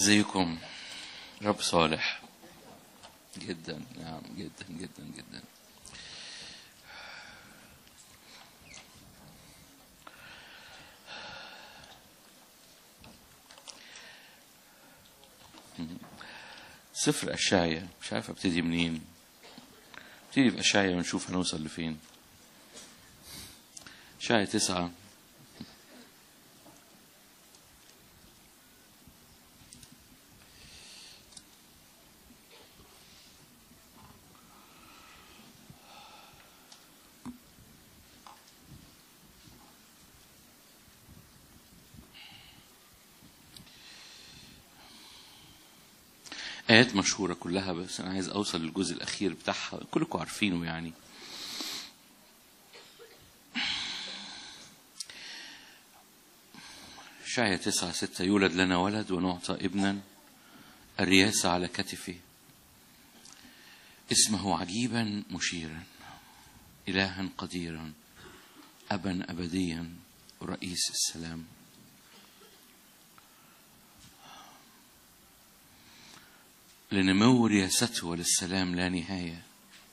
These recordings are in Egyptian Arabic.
زيكم رب صالح جدا نعم جدا جدا جدا سفر أشعيا مش عارف ابتدي منين ابتدي في أشعيا ونشوف هنوصل لفين أشعيا تسعة آيات مشهورة كلها بس أنا عايز أوصل للجزء الأخير بتاعها كلكم عارفينه يعني شعية تسعة ستة يولد لنا ولد ونعطى ابنا الرياسة على كتفه اسمه عجيبا مشيرا إلها قديرا أبا أبديا رئيس السلام لنمو رياسته وللسلام لا نهاية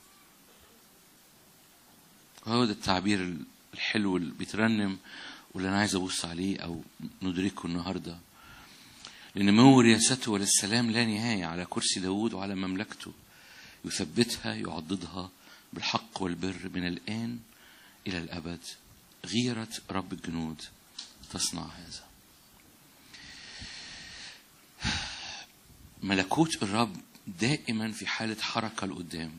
وهو ده التعبير الحلو اللي بيترنم واللي أنا عايز أبص عليه أو ندركه النهاردة لنمو رياسته وللسلام لا نهاية على كرسي داود وعلى مملكته يثبتها يعضدها بالحق والبر من الآن إلى الأبد غيرة رب الجنود تصنع هذا ملكوت الرب دائما في حالة حركة لقدام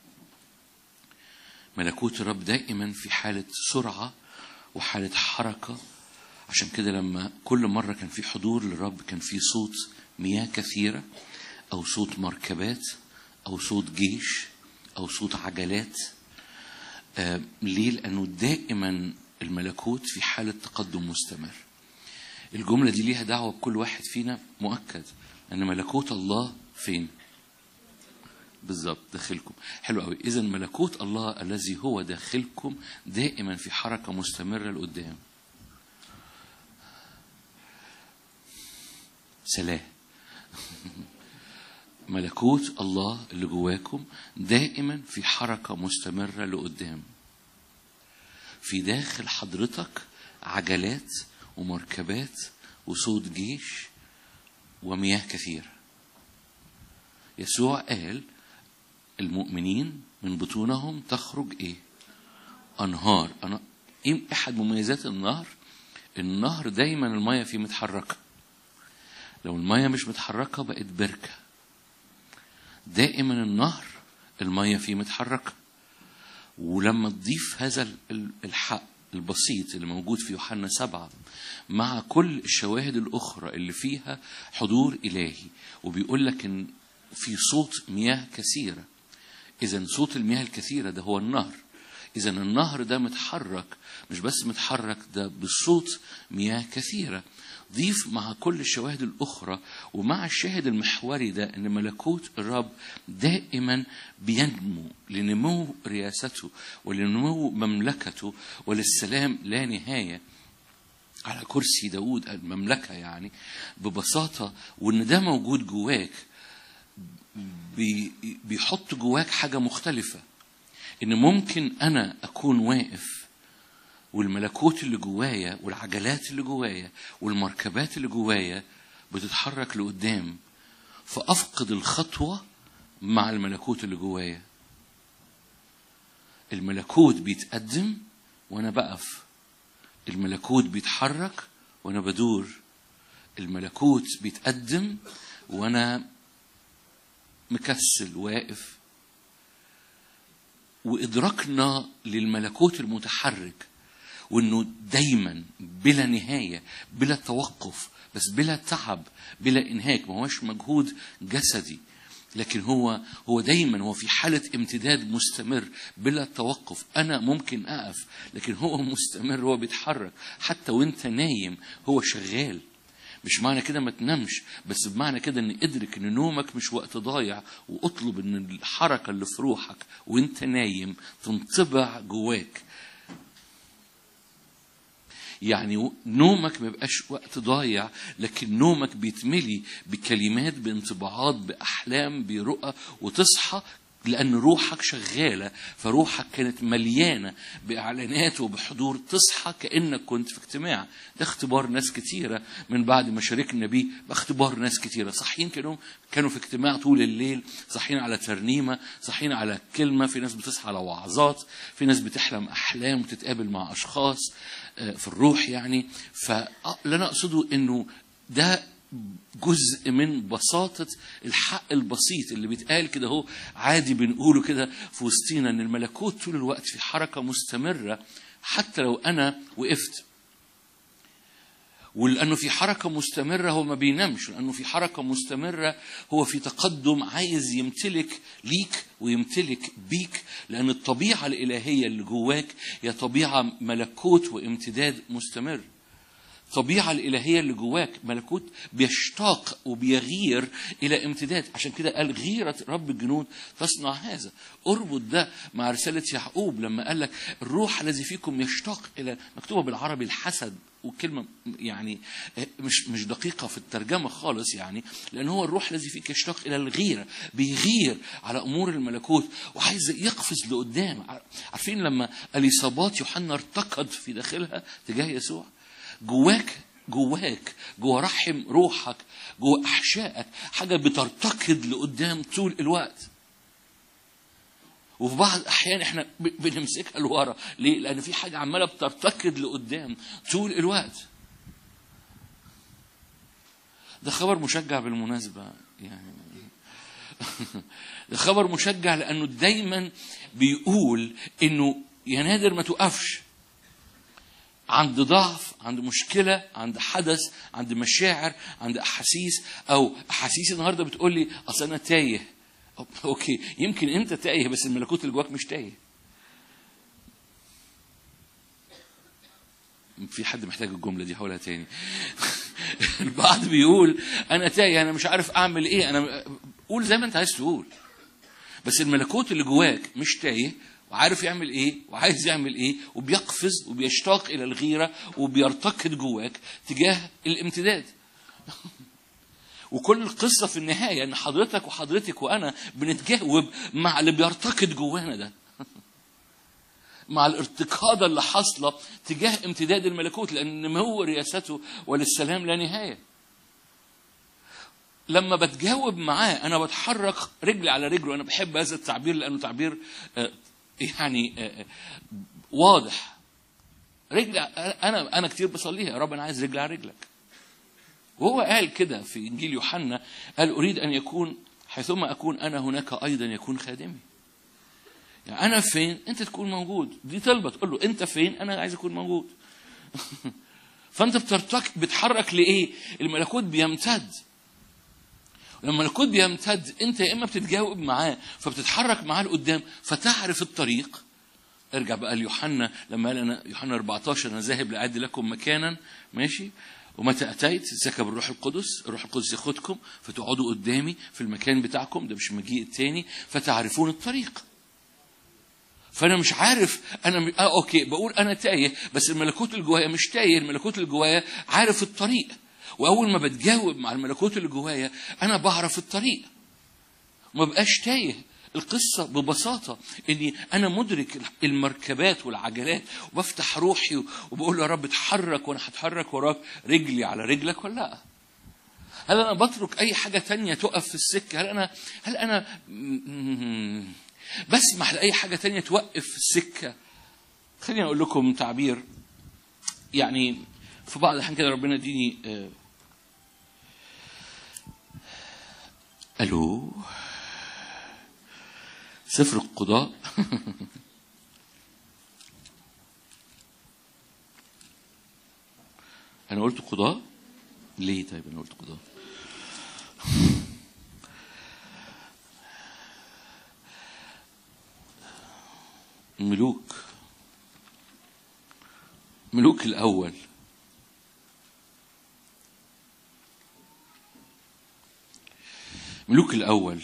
ملكوت الرب دائما في حالة سرعة وحالة حركة عشان كده لما كل مرة كان في حضور للرب كان في صوت مياه كثيرة أو صوت مركبات أو صوت جيش أو صوت عجلات آه ليه؟ لأنه دائما الملكوت في حالة تقدم مستمر الجملة دي ليها دعوة بكل واحد فينا مؤكد أن ملكوت الله فين؟ بالظبط داخلكم حلو قوي إذا ملكوت الله الذي هو داخلكم دائما في حركة مستمرة لقدام سلام ملكوت الله اللي جواكم دائما في حركة مستمرة لقدام في داخل حضرتك عجلات ومركبات وصوت جيش ومياه كثيرة يسوع قال المؤمنين من بطونهم تخرج ايه انهار أنا... ايه احد مميزات النهر النهر دايما المياه فيه متحركة لو المياه مش متحركة بقت بركة دائما النهر المياه فيه متحركة ولما تضيف هذا الحق البسيط اللي موجود في يوحنا سبعة مع كل الشواهد الأخرى اللي فيها حضور إلهي وبيقول لك إن في صوت مياه كثيرة إذا صوت المياه الكثيرة ده هو النهر إذا النهر ده متحرك مش بس متحرك ده بصوت مياه كثيرة ضيف مع كل الشواهد الأخرى ومع الشاهد المحوري ده أن ملكوت الرب دائما بينمو لنمو رياسته ولنمو مملكته وللسلام لا نهاية على كرسي داود المملكة يعني ببساطة وأن ده موجود جواك بيحط جواك حاجة مختلفة إن ممكن أنا أكون واقف والملكوت اللي جوايا والعجلات اللي جوايا والمركبات اللي جوايا بتتحرك لقدام فأفقد الخطوة مع الملكوت اللي جوايا الملكوت بيتقدم وأنا بقف الملكوت بيتحرك وأنا بدور الملكوت بيتقدم وأنا مكسل واقف وإدراكنا للملكوت المتحرك وانه دايما بلا نهايه بلا توقف بس بلا تعب بلا انهاك ما هوش مجهود جسدي لكن هو هو دايما هو في حاله امتداد مستمر بلا توقف انا ممكن اقف لكن هو مستمر هو بيتحرك حتى وانت نايم هو شغال مش معنى كده ما تنامش بس بمعنى كده ان ادرك ان نومك مش وقت ضايع واطلب ان الحركه اللي في روحك وانت نايم تنطبع جواك يعني نومك ما يبقاش وقت ضايع لكن نومك بيتملي بكلمات بانطباعات باحلام برؤى وتصحى لأن روحك شغالة فروحك كانت مليانة بإعلانات وبحضور تصحى كأنك كنت في اجتماع ده اختبار ناس كتيرة من بعد ما شاركنا بيه باختبار ناس كتيرة صاحيين كانوا كانوا في اجتماع طول الليل صاحيين على ترنيمة صاحيين على كلمة في ناس بتصحى على وعظات في ناس بتحلم أحلام وتتقابل مع أشخاص آه، في الروح يعني فاللي أنا أقصده إنه ده جزء من بساطة الحق البسيط اللي بيتقال كده هو عادي بنقوله كده في وسطينا ان الملكوت طول الوقت في حركة مستمرة حتى لو انا وقفت ولانه في حركه مستمره هو ما بينامش لانه في حركه مستمره هو في تقدم عايز يمتلك ليك ويمتلك بيك لان الطبيعه الالهيه اللي جواك هي طبيعه ملكوت وامتداد مستمر الطبيعة الإلهية اللي جواك ملكوت بيشتاق وبيغير إلى امتداد عشان كده قال غيرة رب الجنود تصنع هذا اربط ده مع رسالة يعقوب لما قال لك الروح الذي فيكم يشتاق إلى مكتوبة بالعربي الحسد وكلمة يعني مش مش دقيقة في الترجمة خالص يعني لأن هو الروح الذي فيك يشتاق إلى الغيرة بيغير على أمور الملكوت وعايز يقفز لقدام عارفين لما اليصابات يوحنا ارتقد في داخلها تجاه يسوع جواك جواك جوا رحم روحك جوا احشائك حاجه بترتقد لقدام طول الوقت وفي بعض الاحيان احنا ب- بنمسكها لورا ليه لان في حاجه عماله بترتقد لقدام طول الوقت ده خبر مشجع بالمناسبه يعني ده خبر مشجع لانه دايما بيقول انه يا نادر ما توقفش عند ضعف عند مشكلة عند حدث عند مشاعر عند أحاسيس أو أحاسيس النهاردة بتقول لي أصل أنا تايه أو- أوكي يمكن أنت تايه بس الملكوت اللي جواك مش تايه في حد محتاج الجملة دي هقولها تاني البعض بيقول أنا تايه أنا مش عارف أعمل إيه أنا قول زي ما أنت عايز تقول بس الملكوت اللي جواك مش تايه وعارف يعمل ايه وعايز يعمل ايه وبيقفز وبيشتاق الى الغيره وبيرتقد جواك تجاه الامتداد وكل القصه في النهايه ان حضرتك وحضرتك وانا بنتجاوب مع اللي بيرتقد جوانا ده مع الارتقاده اللي حاصله تجاه امتداد الملكوت لان نمو رياسته وللسلام لا نهايه لما بتجاوب معاه انا بتحرك رجلي على رجله انا بحب هذا التعبير لانه تعبير آه، يعني آه، آه، واضح رجلي انا انا كتير بصليها يا رب انا عايز رجلي على رجلك وهو قال كده في انجيل يوحنا قال اريد ان يكون حيثما اكون انا هناك ايضا يكون خادمي يعني انا فين انت تكون موجود دي طلبه تقول له انت فين انا عايز اكون موجود فانت بترتك بتحرك لايه الملكوت بيمتد لما الملكوت بيمتد انت يا اما بتتجاوب معاه فبتتحرك معاه لقدام فتعرف الطريق ارجع بقى ليوحنا لما قال انا يوحنا 14 انا ذاهب لاعد لكم مكانا ماشي ومتى اتيت سكب الروح القدس الروح القدس ياخدكم فتقعدوا قدامي في المكان بتاعكم ده مش المجيء التاني فتعرفون الطريق فانا مش عارف انا م... اه اوكي بقول انا تايه بس الملكوت اللي جوايا مش تايه الملكوت اللي جوايا عارف الطريق واول ما بتجاوب مع الملكوت اللي جوايا انا بعرف الطريق ما بقاش تايه القصة ببساطة إني أنا مدرك المركبات والعجلات وبفتح روحي وبقول له يا رب اتحرك وأنا هتحرك وراك رجلي على رجلك ولا لأ؟ هل أنا بترك أي حاجة تانية تقف في السكة؟ هل أنا هل أنا م- بسمح لأي حاجة تانية توقف في السكة؟ خليني أقول لكم تعبير يعني في بعض الأحيان كده ربنا يديني آه، ألو سفر القضاء أنا قلت قضاء ليه طيب أنا قلت قضاء ملوك ملوك الأول ملوك الأول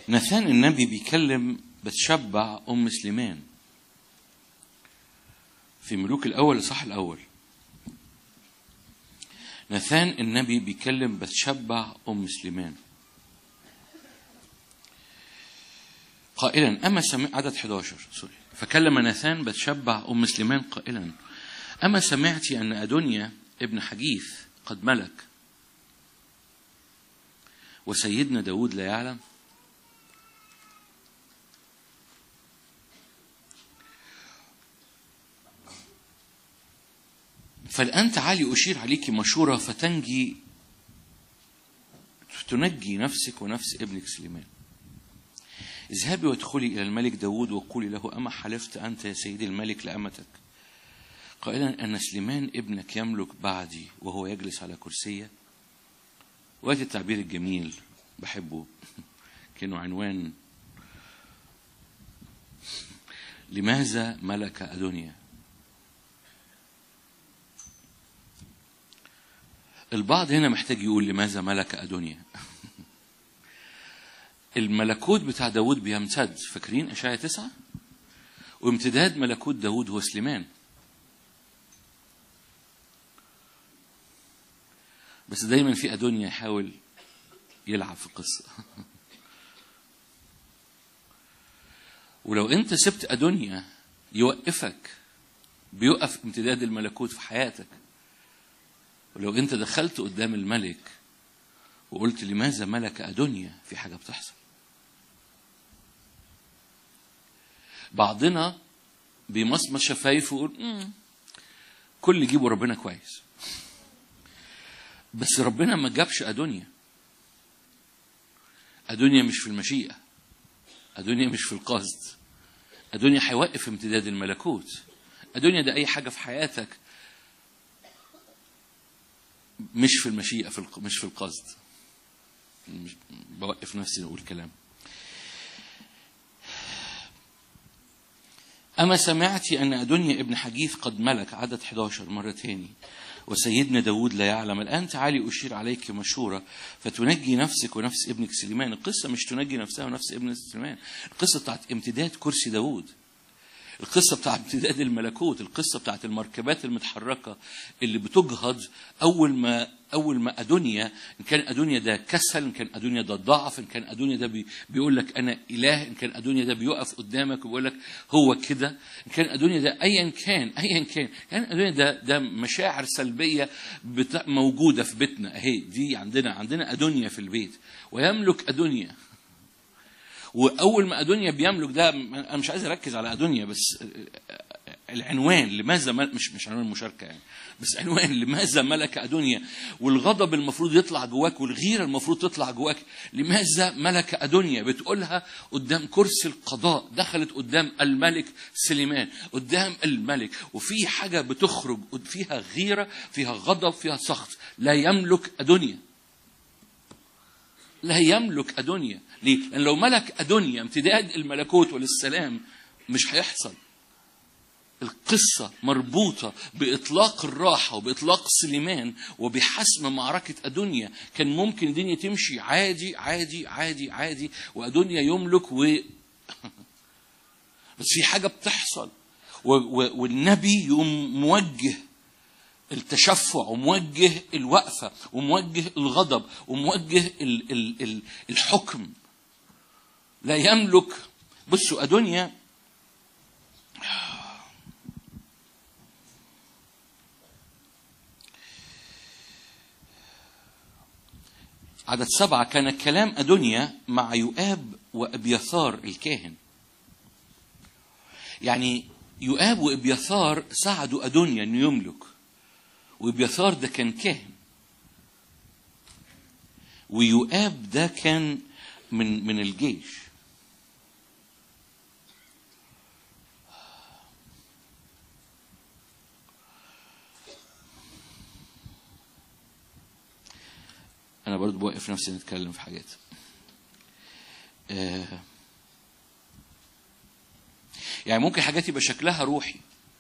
نثان النبي بيكلم بتشبع ام سليمان في ملوك الاول الاصحاح الاول نثان النبي بيكلم بتشبع ام سليمان قائلا اما سمع عدد 11 سوري فكلم نثان بتشبع ام سليمان قائلا اما سمعت ان ادونيا ابن حجيث قد ملك وسيدنا داود لا يعلم فالآن تعالي أشير عليك مشورة فتنجي تنجي نفسك ونفس ابنك سليمان اذهبي وادخلي إلى الملك داود وقولي له أما حلفت أنت يا سيدي الملك لأمتك قائلا أن سليمان ابنك يملك بعدي وهو يجلس على كرسية وقت التعبير الجميل بحبه كأنه عنوان لماذا ملك أدونيا البعض هنا محتاج يقول لماذا ملك أدونيا الملكوت بتاع داود بيمتد فاكرين أشعية تسعة وامتداد ملكوت داود هو سليمان بس دايما في أدونيا يحاول يلعب في القصة ولو انت سبت أدونيا يوقفك بيوقف امتداد الملكوت في حياتك ولو انت دخلت قدام الملك وقلت لماذا ملك أدونيا في حاجة بتحصل بعضنا بيمصمص شفايفه ويقول كل اللي يجيبه ربنا كويس بس ربنا ما جابش أدونيا أدونيا مش في المشيئة أدونيا مش في القصد أدونيا هيوقف امتداد الملكوت أدونيا ده أي حاجة في حياتك مش في المشيئة في الق... مش في القصد مش... بوقف نفسي نقول كلام أما سمعت أن أدونيا ابن حجيث قد ملك عدد 11 مرة تاني وسيدنا داود لا يعلم الآن تعالي أشير عليك مشورة فتنجي نفسك ونفس ابنك سليمان القصة مش تنجي نفسها ونفس ابن سليمان القصة بتاعت امتداد كرسي داود القصة بتاعت امتداد الملكوت القصة بتاعت المركبات المتحركة اللي بتجهض أول ما أول ما أدونيا إن كان أدونيا ده كسل إن كان أدونيا ده ضعف إن كان أدونيا ده بي بيقول لك أنا إله إن كان أدونيا ده بيقف قدامك وبيقول لك هو كده إن كان أدونيا ده أيا كان أيا كان كان أدونيا ده ده مشاعر سلبية بتا موجودة في بيتنا أهي دي عندنا عندنا أدونيا في البيت ويملك أدونيا واول ما ادونيا بيملك ده انا مش عايز اركز على ادونيا بس العنوان لماذا مش مش عنوان المشاركه يعني بس عنوان لماذا ملك ادونيا والغضب المفروض يطلع جواك والغيره المفروض تطلع جواك لماذا ملك ادونيا بتقولها قدام كرسي القضاء دخلت قدام الملك سليمان قدام الملك وفي حاجه بتخرج فيها غيره فيها غضب فيها سخط لا يملك ادونيا لا يملك ادونيا ليه؟ لأن لو ملك أدونيا امتداد الملكوت وللسلام مش هيحصل. القصة مربوطة بإطلاق الراحة وبإطلاق سليمان وبحسم معركة أدونيا كان ممكن الدنيا تمشي عادي عادي عادي عادي وأدونيا يملك و بس في حاجة بتحصل و... و... والنبي يقوم موجه التشفع وموجه الوقفة وموجه الغضب وموجه ال... ال... ال... الحكم لا يملك بصوا أدونيا عدد سبعة كان كلام أدونيا مع يؤاب وأبيثار الكاهن يعني يؤاب وأبيثار ساعدوا أدونيا أنه يملك وأبيثار ده كان كاهن ويؤاب ده كان من من الجيش انا برضو بوقف نفسي نتكلم في حاجات آه يعني ممكن حاجات يبقى شكلها روحي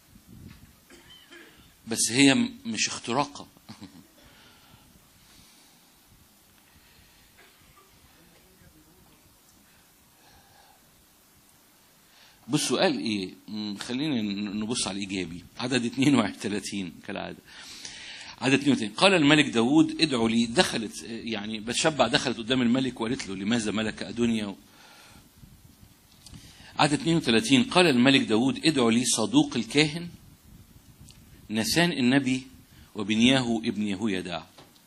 بس هي مش اختراقه بصوا قال ايه مم، خلينا نبص على الايجابي عدد 32 كالعاده عدد 32 قال الملك داود ادعوا لي دخلت يعني بتشبع دخلت قدام الملك وقالت له لماذا ملك ادونيا عدد 32 قال الملك داود ادعوا لي صدوق الكاهن نسان النبي وبنياه ابن يهويدع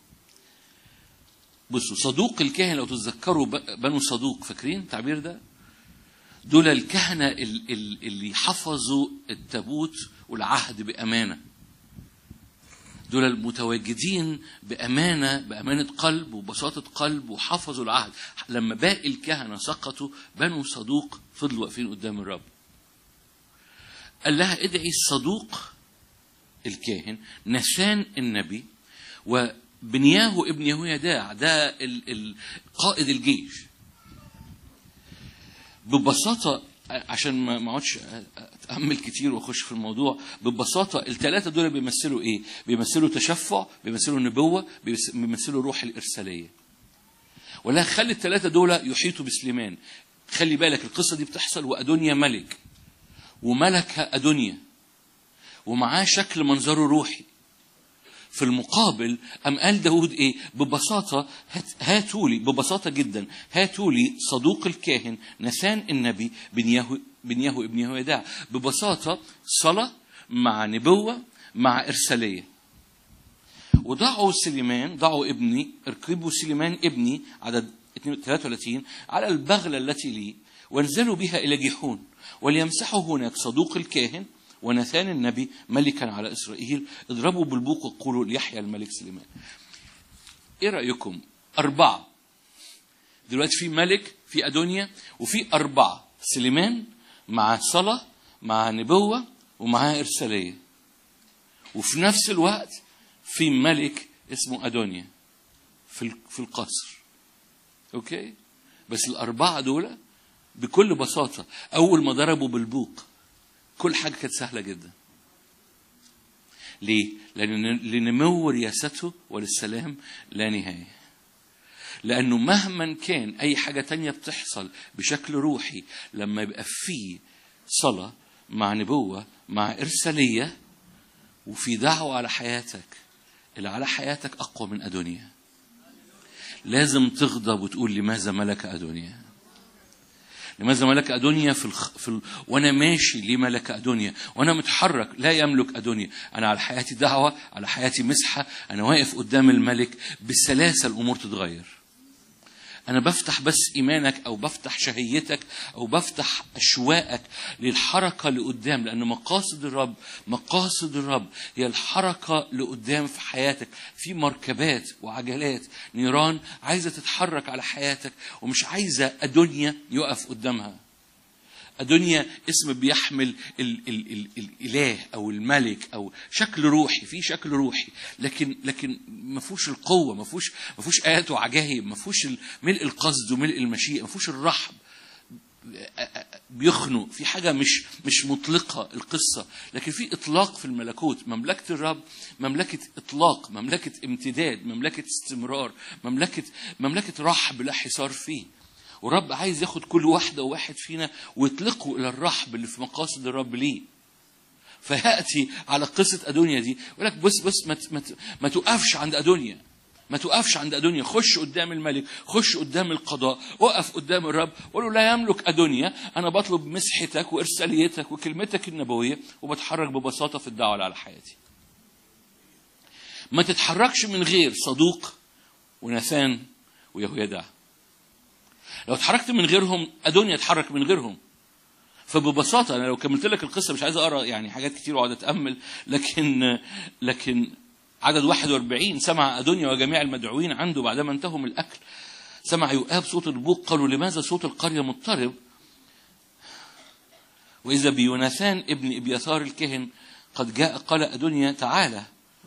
بصوا صدوق الكاهن لو تتذكروا ب- بنو صدوق فاكرين التعبير ده دول الكهنة ال- ال- اللي حفظوا التابوت والعهد بأمانة دول المتواجدين بأمانة بأمانة قلب وبساطة قلب وحفظوا العهد لما باقي الكهنة سقطوا بنو صدوق فضلوا واقفين قدام الرب قال لها ادعي الصدوق الكاهن نسان النبي وبنياه ابن يهويداع ده ال- ال- قائد الجيش ببساطة عشان ما ما اقعدش اتامل كتير واخش في الموضوع ببساطه الثلاثه دول بيمثلوا ايه؟ بيمثلوا تشفع، بيمثلوا نبوه، بيمس- بيمثلوا روح الارساليه. ولا خلي الثلاثه دول يحيطوا بسليمان. خلي بالك القصه دي بتحصل وادونيا ملك. وملك ادونيا. ومعاه شكل منظره روحي. في المقابل أم قال داود إيه ببساطة هات- هاتوا لي ببساطة جدا هاتوا لي صدوق الكاهن نسان النبي بن يهو بن يهو ابن يهويداع ببساطة صلاة مع نبوة مع إرسالية وضعوا سليمان ضعوا ابني اركبوا سليمان ابني عدد 33 على البغلة التي لي وانزلوا بها إلى جيحون وليمسحوا هناك صدوق الكاهن ونثان النبي ملكا على إسرائيل اضربوا بالبوق وقولوا ليحيى الملك سليمان ايه رأيكم أربعة دلوقتي في ملك في أدونيا وفي أربعة سليمان مع صلاة مع نبوة ومعاه إرسالية وفي نفس الوقت في ملك اسمه أدونيا في ال- في القصر اوكي بس الأربعة دول بكل بساطة أول ما ضربوا بالبوق كل حاجة كانت سهلة جدا ليه؟ لأن لنمو رياسته وللسلام لا نهاية لأنه مهما كان أي حاجة تانية بتحصل بشكل روحي لما يبقى فيه صلاة مع نبوة مع إرسالية وفي دعوة على حياتك اللي على حياتك أقوى من أدونيا لازم تغضب وتقول لماذا ملك أدونيا لماذا ملك أدونيا في, الخ... في ال... وأنا ماشي ليه ملك أدونيا وأنا متحرك لا يملك أدونيا أنا على حياتي دعوة على حياتي مسحة أنا واقف قدام الملك بسلاسة الأمور تتغير أنا بفتح بس إيمانك أو بفتح شهيتك أو بفتح أشواقك للحركة لقدام لأن مقاصد الرب مقاصد الرب هي الحركة لقدام في حياتك في مركبات وعجلات نيران عايزة تتحرك على حياتك ومش عايزة أدنيا يقف قدامها أدونيا اسم بيحمل ال ال ال الإله أو الملك أو شكل روحي في شكل روحي لكن لكن ما فيهوش القوة ما فيهوش ما فيهوش آيات وعجائب ما فيهوش ملء القصد وملء المشيئة ما فيهوش الرحب بيخنق في حاجة مش مش مطلقة القصة لكن في إطلاق في الملكوت مملكة الرب مملكة إطلاق مملكة امتداد مملكة استمرار مملكة مملكة رحب لا حصار فيه والرب عايز ياخد كل واحدة وواحد فينا ويطلقه إلى الرحب اللي في مقاصد الرب ليه فيأتي على قصة أدونيا دي يقول لك بص بص ما, ما, ما تقفش عند أدونيا ما تقفش عند أدونيا خش قدام الملك خش قدام القضاء وقف قدام الرب وقول له لا يملك أدونيا أنا بطلب مسحتك وإرساليتك وكلمتك النبوية وبتحرك ببساطة في الدعوة على حياتي ما تتحركش من غير صدوق وناثان ويهويدع لو اتحركت من غيرهم أدونيا اتحرك من غيرهم فببساطة أنا لو كملت لك القصة مش عايز أقرأ يعني حاجات كتير وأقعد أتأمل لكن لكن عدد 41 سمع أدونيا وجميع المدعوين عنده بعدما انتهوا من الأكل سمع يؤاب صوت البوق قالوا لماذا صوت القرية مضطرب وإذا بيوناثان ابن إبيثار الكهن قد جاء قال أدونيا تعالى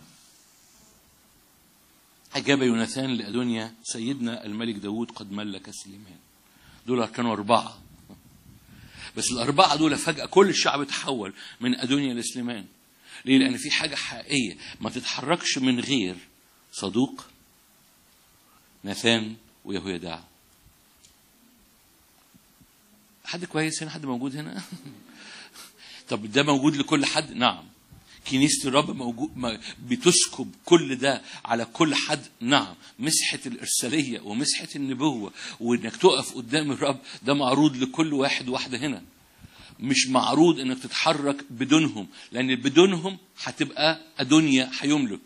أجاب يوناثان لأدونيا سيدنا الملك داود قد ملك سليمان دول كانوا أربعة بس الأربعة دول فجأة كل الشعب تحول من أدونيا لسليمان ليه؟ لأن في حاجة حقيقية ما تتحركش من غير صدوق ناثان ويهويدع حد كويس هنا حد موجود هنا طب ده موجود لكل حد نعم كنيسة الرب موجود ما- بتسكب كل ده على كل حد نعم مسحة الإرسالية ومسحة النبوة وإنك تقف قدام الرب ده معروض لكل واحد واحدة هنا مش معروض إنك تتحرك بدونهم لأن بدونهم هتبقى أدنيا هيملك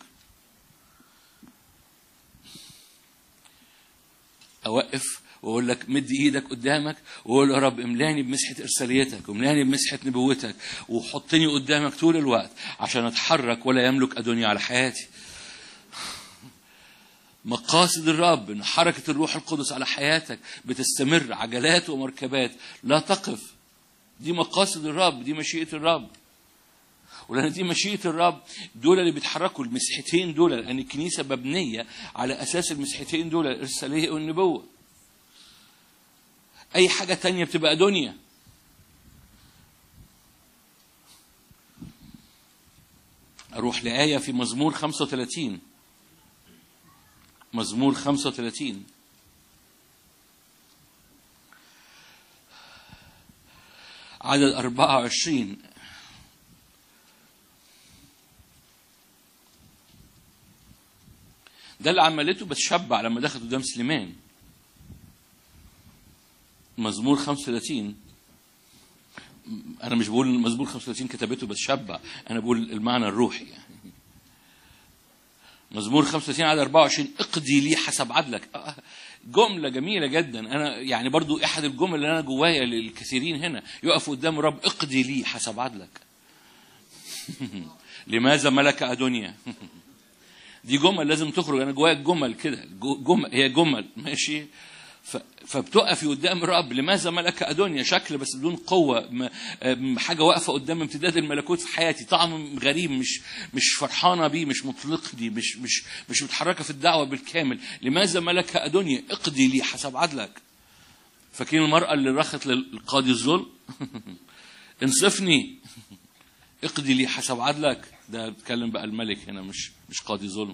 اوقف واقول لك مد ايدك قدامك واقول يا رب املاني بمسحه ارساليتك واملاني بمسحه نبوتك وحطني قدامك طول الوقت عشان اتحرك ولا يملك ادوني على حياتي مقاصد الرب ان حركه الروح القدس على حياتك بتستمر عجلات ومركبات لا تقف دي مقاصد الرب دي مشيئه الرب ولان دي مشيئه الرب دول اللي بيتحركوا المسحتين دول لان الكنيسه مبنيه على اساس المسحتين دول الارساليه والنبوه اي حاجه تانية بتبقى دنيا اروح لايه في مزمور 35 مزمور 35 عدد 24 ده اللي عملته بتشبع لما دخلت قدام سليمان مزمور 35 انا مش بقول إن مزمور 35 كتبته بتشبع انا بقول المعنى الروحي يعني مزمور 35 على 24 اقضي لي حسب عدلك آه، جملة جميلة جدا أنا يعني برضو أحد الجمل اللي أنا جوايا للكثيرين هنا يقفوا قدام الرب اقضي لي حسب عدلك لماذا ملك أدونيا دي جمل لازم تخرج انا جوايا جمل كده جو- جمل هي جمل ماشي ف- فبتقفي قدام الرب لماذا ملك ادونيا شكل بس بدون قوه م- م- حاجه واقفه قدام امتداد الملكوت في حياتي طعم غريب مش مش فرحانه بيه مش مطلقني مش مش مش متحركه في الدعوه بالكامل لماذا ملك ادونيا اقضي لي حسب عدلك فاكرين المراه اللي رخت للقاضي الظلم انصفني اقضي لي حسب عدلك ده بيتكلم بقى الملك هنا مش مش قاضي ظلم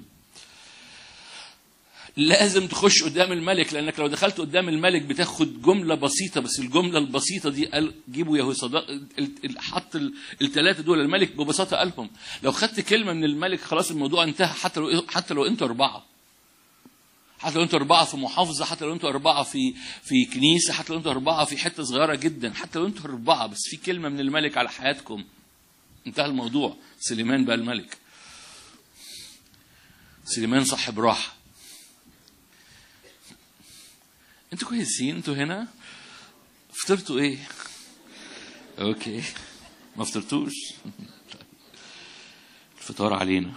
لازم تخش قدام الملك لانك لو دخلت قدام الملك بتاخد جمله بسيطه بس الجمله البسيطه دي قال جيبوا يهوصداق حط الثلاثه دول الملك ببساطه قالهم لو خدت كلمه من الملك خلاص الموضوع انتهى حتى لو حتى لو انتوا اربعه حتى لو انتوا اربعه في محافظه حتى لو انتوا اربعه في في كنيسه حتى لو انتوا اربعه في حته صغيره جدا حتى لو انتوا اربعه بس في كلمه من الملك على حياتكم انتهى الموضوع سليمان بقى الملك سليمان صاحب راحه انتوا كويسين انتوا هنا فطرتوا ايه اوكي ما فطرتوش الفطار علينا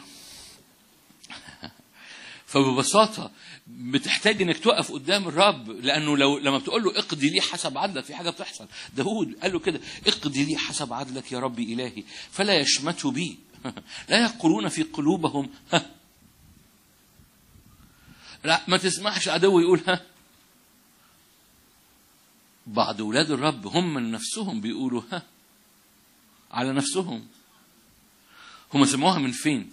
فببساطة بتحتاج انك تقف قدام الرب لانه لو لما بتقول له اقضي لي حسب عدلك في حاجه بتحصل داود قال له كده اقضي لي حسب عدلك يا ربي الهي فلا يشمتوا بي لا يقولون في قلوبهم ها لا ما تسمعش عدو يقول ها بعض اولاد الرب هم من نفسهم بيقولوا ها على نفسهم هم سموها من فين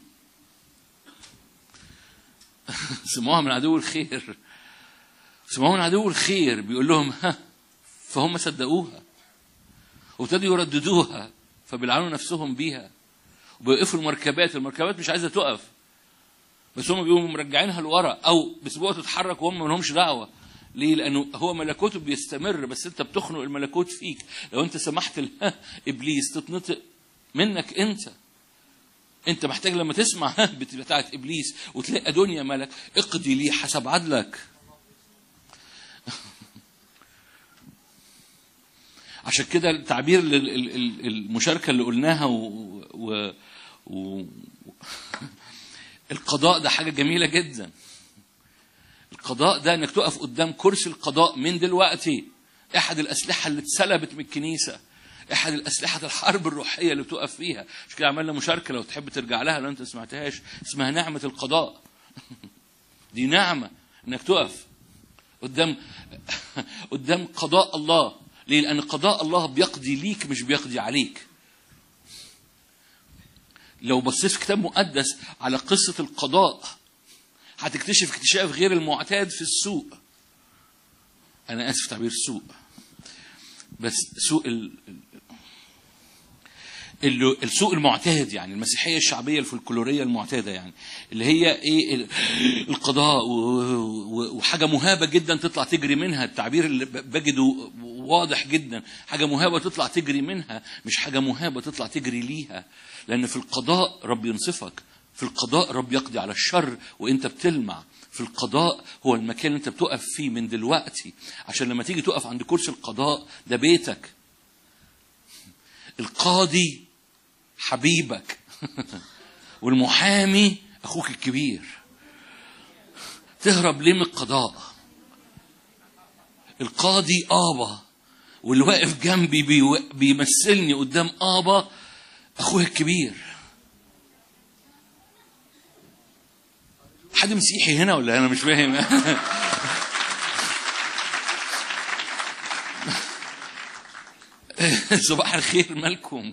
سموها من عدو الخير سموها من عدو الخير بيقول لهم ها فهم صدقوها وابتدوا يرددوها فبيلعنوا نفسهم بيها وبيوقفوا المركبات المركبات مش عايزه تقف بس هم بيقوموا مرجعينها لورا او بيسيبوها تتحرك وهم ما لهمش دعوه ليه؟ لانه هو ملكوته بيستمر بس انت بتخنق الملكوت فيك لو انت سمحت له ابليس تتنطق منك انت انت محتاج لما تسمع ها بتاعت ابليس وتلاقي دنيا ملك اقضي لي حسب عدلك عشان كده التعبير ال- ال- ال- المشاركه اللي قلناها و, و... و... القضاء ده حاجه جميله جدا القضاء ده انك تقف قدام كرسي القضاء من دلوقتي احد الاسلحه اللي اتسلبت من الكنيسه احد الاسلحه الحرب الروحيه اللي بتقف فيها مش كده عملنا مشاركه لو تحب ترجع لها لو انت ما سمعتهاش اسمها نعمه القضاء دي نعمه انك تقف قدام قدام قضاء الله ليه لان قضاء الله بيقضي ليك مش بيقضي عليك لو بصيت في كتاب مقدس على قصه القضاء هتكتشف اكتشاف غير المعتاد في السوق انا اسف تعبير السوق بس سوء ال... ال- السوق المعتاد يعني المسيحيه الشعبيه الفلكلوريه المعتاده يعني اللي هي ايه ال- القضاء و- و- وحاجه مهابه جدا تطلع تجري منها التعبير اللي ب- بجده واضح جدا حاجه مهابه تطلع تجري منها مش حاجه مهابه تطلع تجري ليها لان في القضاء رب ينصفك في القضاء رب يقضي على الشر وانت بتلمع في القضاء هو المكان اللي انت بتقف فيه من دلوقتي عشان لما تيجي تقف عند كرسي القضاء ده بيتك القاضي حبيبك والمحامي اخوك الكبير تهرب ليه من القضاء القاضي ابا واللي واقف جنبي بيو- بيمثلني قدام ابا اخويا الكبير حد مسيحي هنا ولا انا مش فاهم صباح الخير مالكم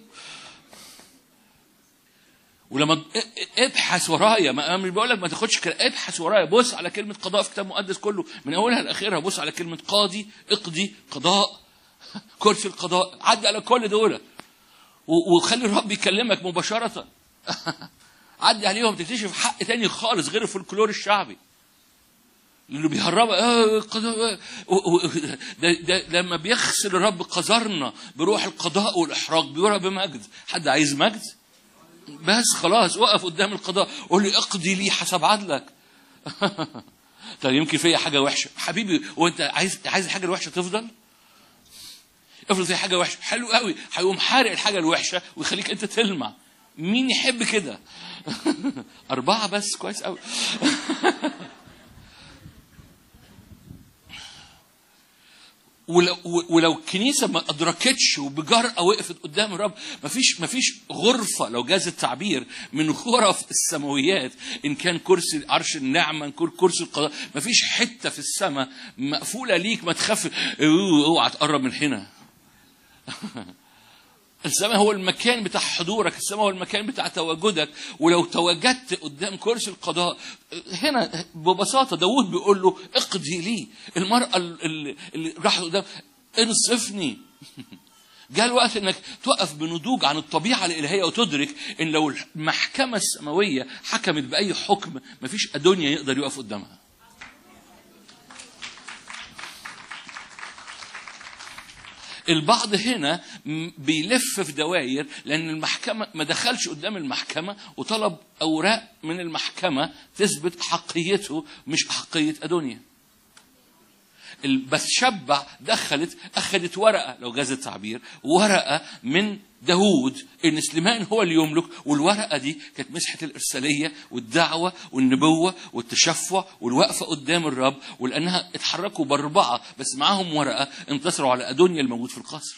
ولما ابحث ورايا ما انا مش بقول لك ما تاخدش كلام ابحث ورايا بص على كلمه قضاء في الكتاب المقدس كله من اولها لاخرها بص على كلمه قاضي اقضي قضاء كرسي القضاء عدي على كل دول و- وخلي الرب يكلمك مباشره عدي عليهم تكتشف حق تاني خالص غير الفولكلور الشعبي اللي بيهربها آه قضاء و- و- ده, ده لما بيغسل الرب قذرنا بروح القضاء والاحراق بيرى بمجد حد عايز مجد بس خلاص وقف قدام القضاء قول لي اقضي لي حسب عدلك طيب يمكن فيا حاجه وحشه حبيبي وانت عايز عايز الحاجه الوحشه تفضل افرض في حاجه وحشه حلو قوي هيقوم حارق الحاجه الوحشه ويخليك انت تلمع مين يحب كده اربعه بس كويس قوي ولو ولو الكنيسه ما ادركتش وبجرأه وقفت قدام الرب مفيش مفيش غرفه لو جاز التعبير من غرف السماويات ان كان كرسي عرش النعمه ان كان كرسي القضاء مفيش حته في السماء مقفوله ليك ما تخاف أوه، اوعى تقرب من هنا السماء هو المكان بتاع حضورك السماء هو المكان بتاع تواجدك ولو تواجدت قدام كرسي القضاء هنا ببساطة داود بيقول له اقضي لي المرأة اللي, اللي راحت قدام انصفني جاء الوقت انك تقف بنضوج عن الطبيعة الإلهية وتدرك ان لو المحكمة السماوية حكمت بأي حكم مفيش أدونيا يقدر يقف قدامها البعض هنا م- بيلف في دواير لان المحكمه ما دخلش قدام المحكمه وطلب اوراق من المحكمه تثبت حقيته مش حقيه ادونيا بتشبع دخلت اخذت ورقه لو جاز التعبير ورقه من داوود ان سليمان هو اللي يملك والورقه دي كانت مسحه الارساليه والدعوه والنبوه والتشفع والوقفه قدام الرب ولانها اتحركوا باربعه بس معاهم ورقه انتصروا على ادونيا الموجود في القصر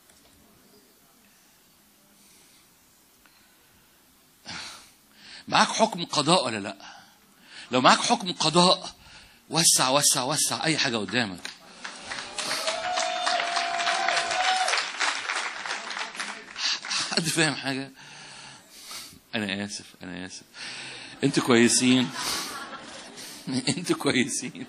معاك حكم قضاء ولا لا لو معاك حكم قضاء وسع وسع وسع اي حاجه قدامك حد فاهم حاجه انا اسف انا اسف انتوا كويسين انتوا كويسين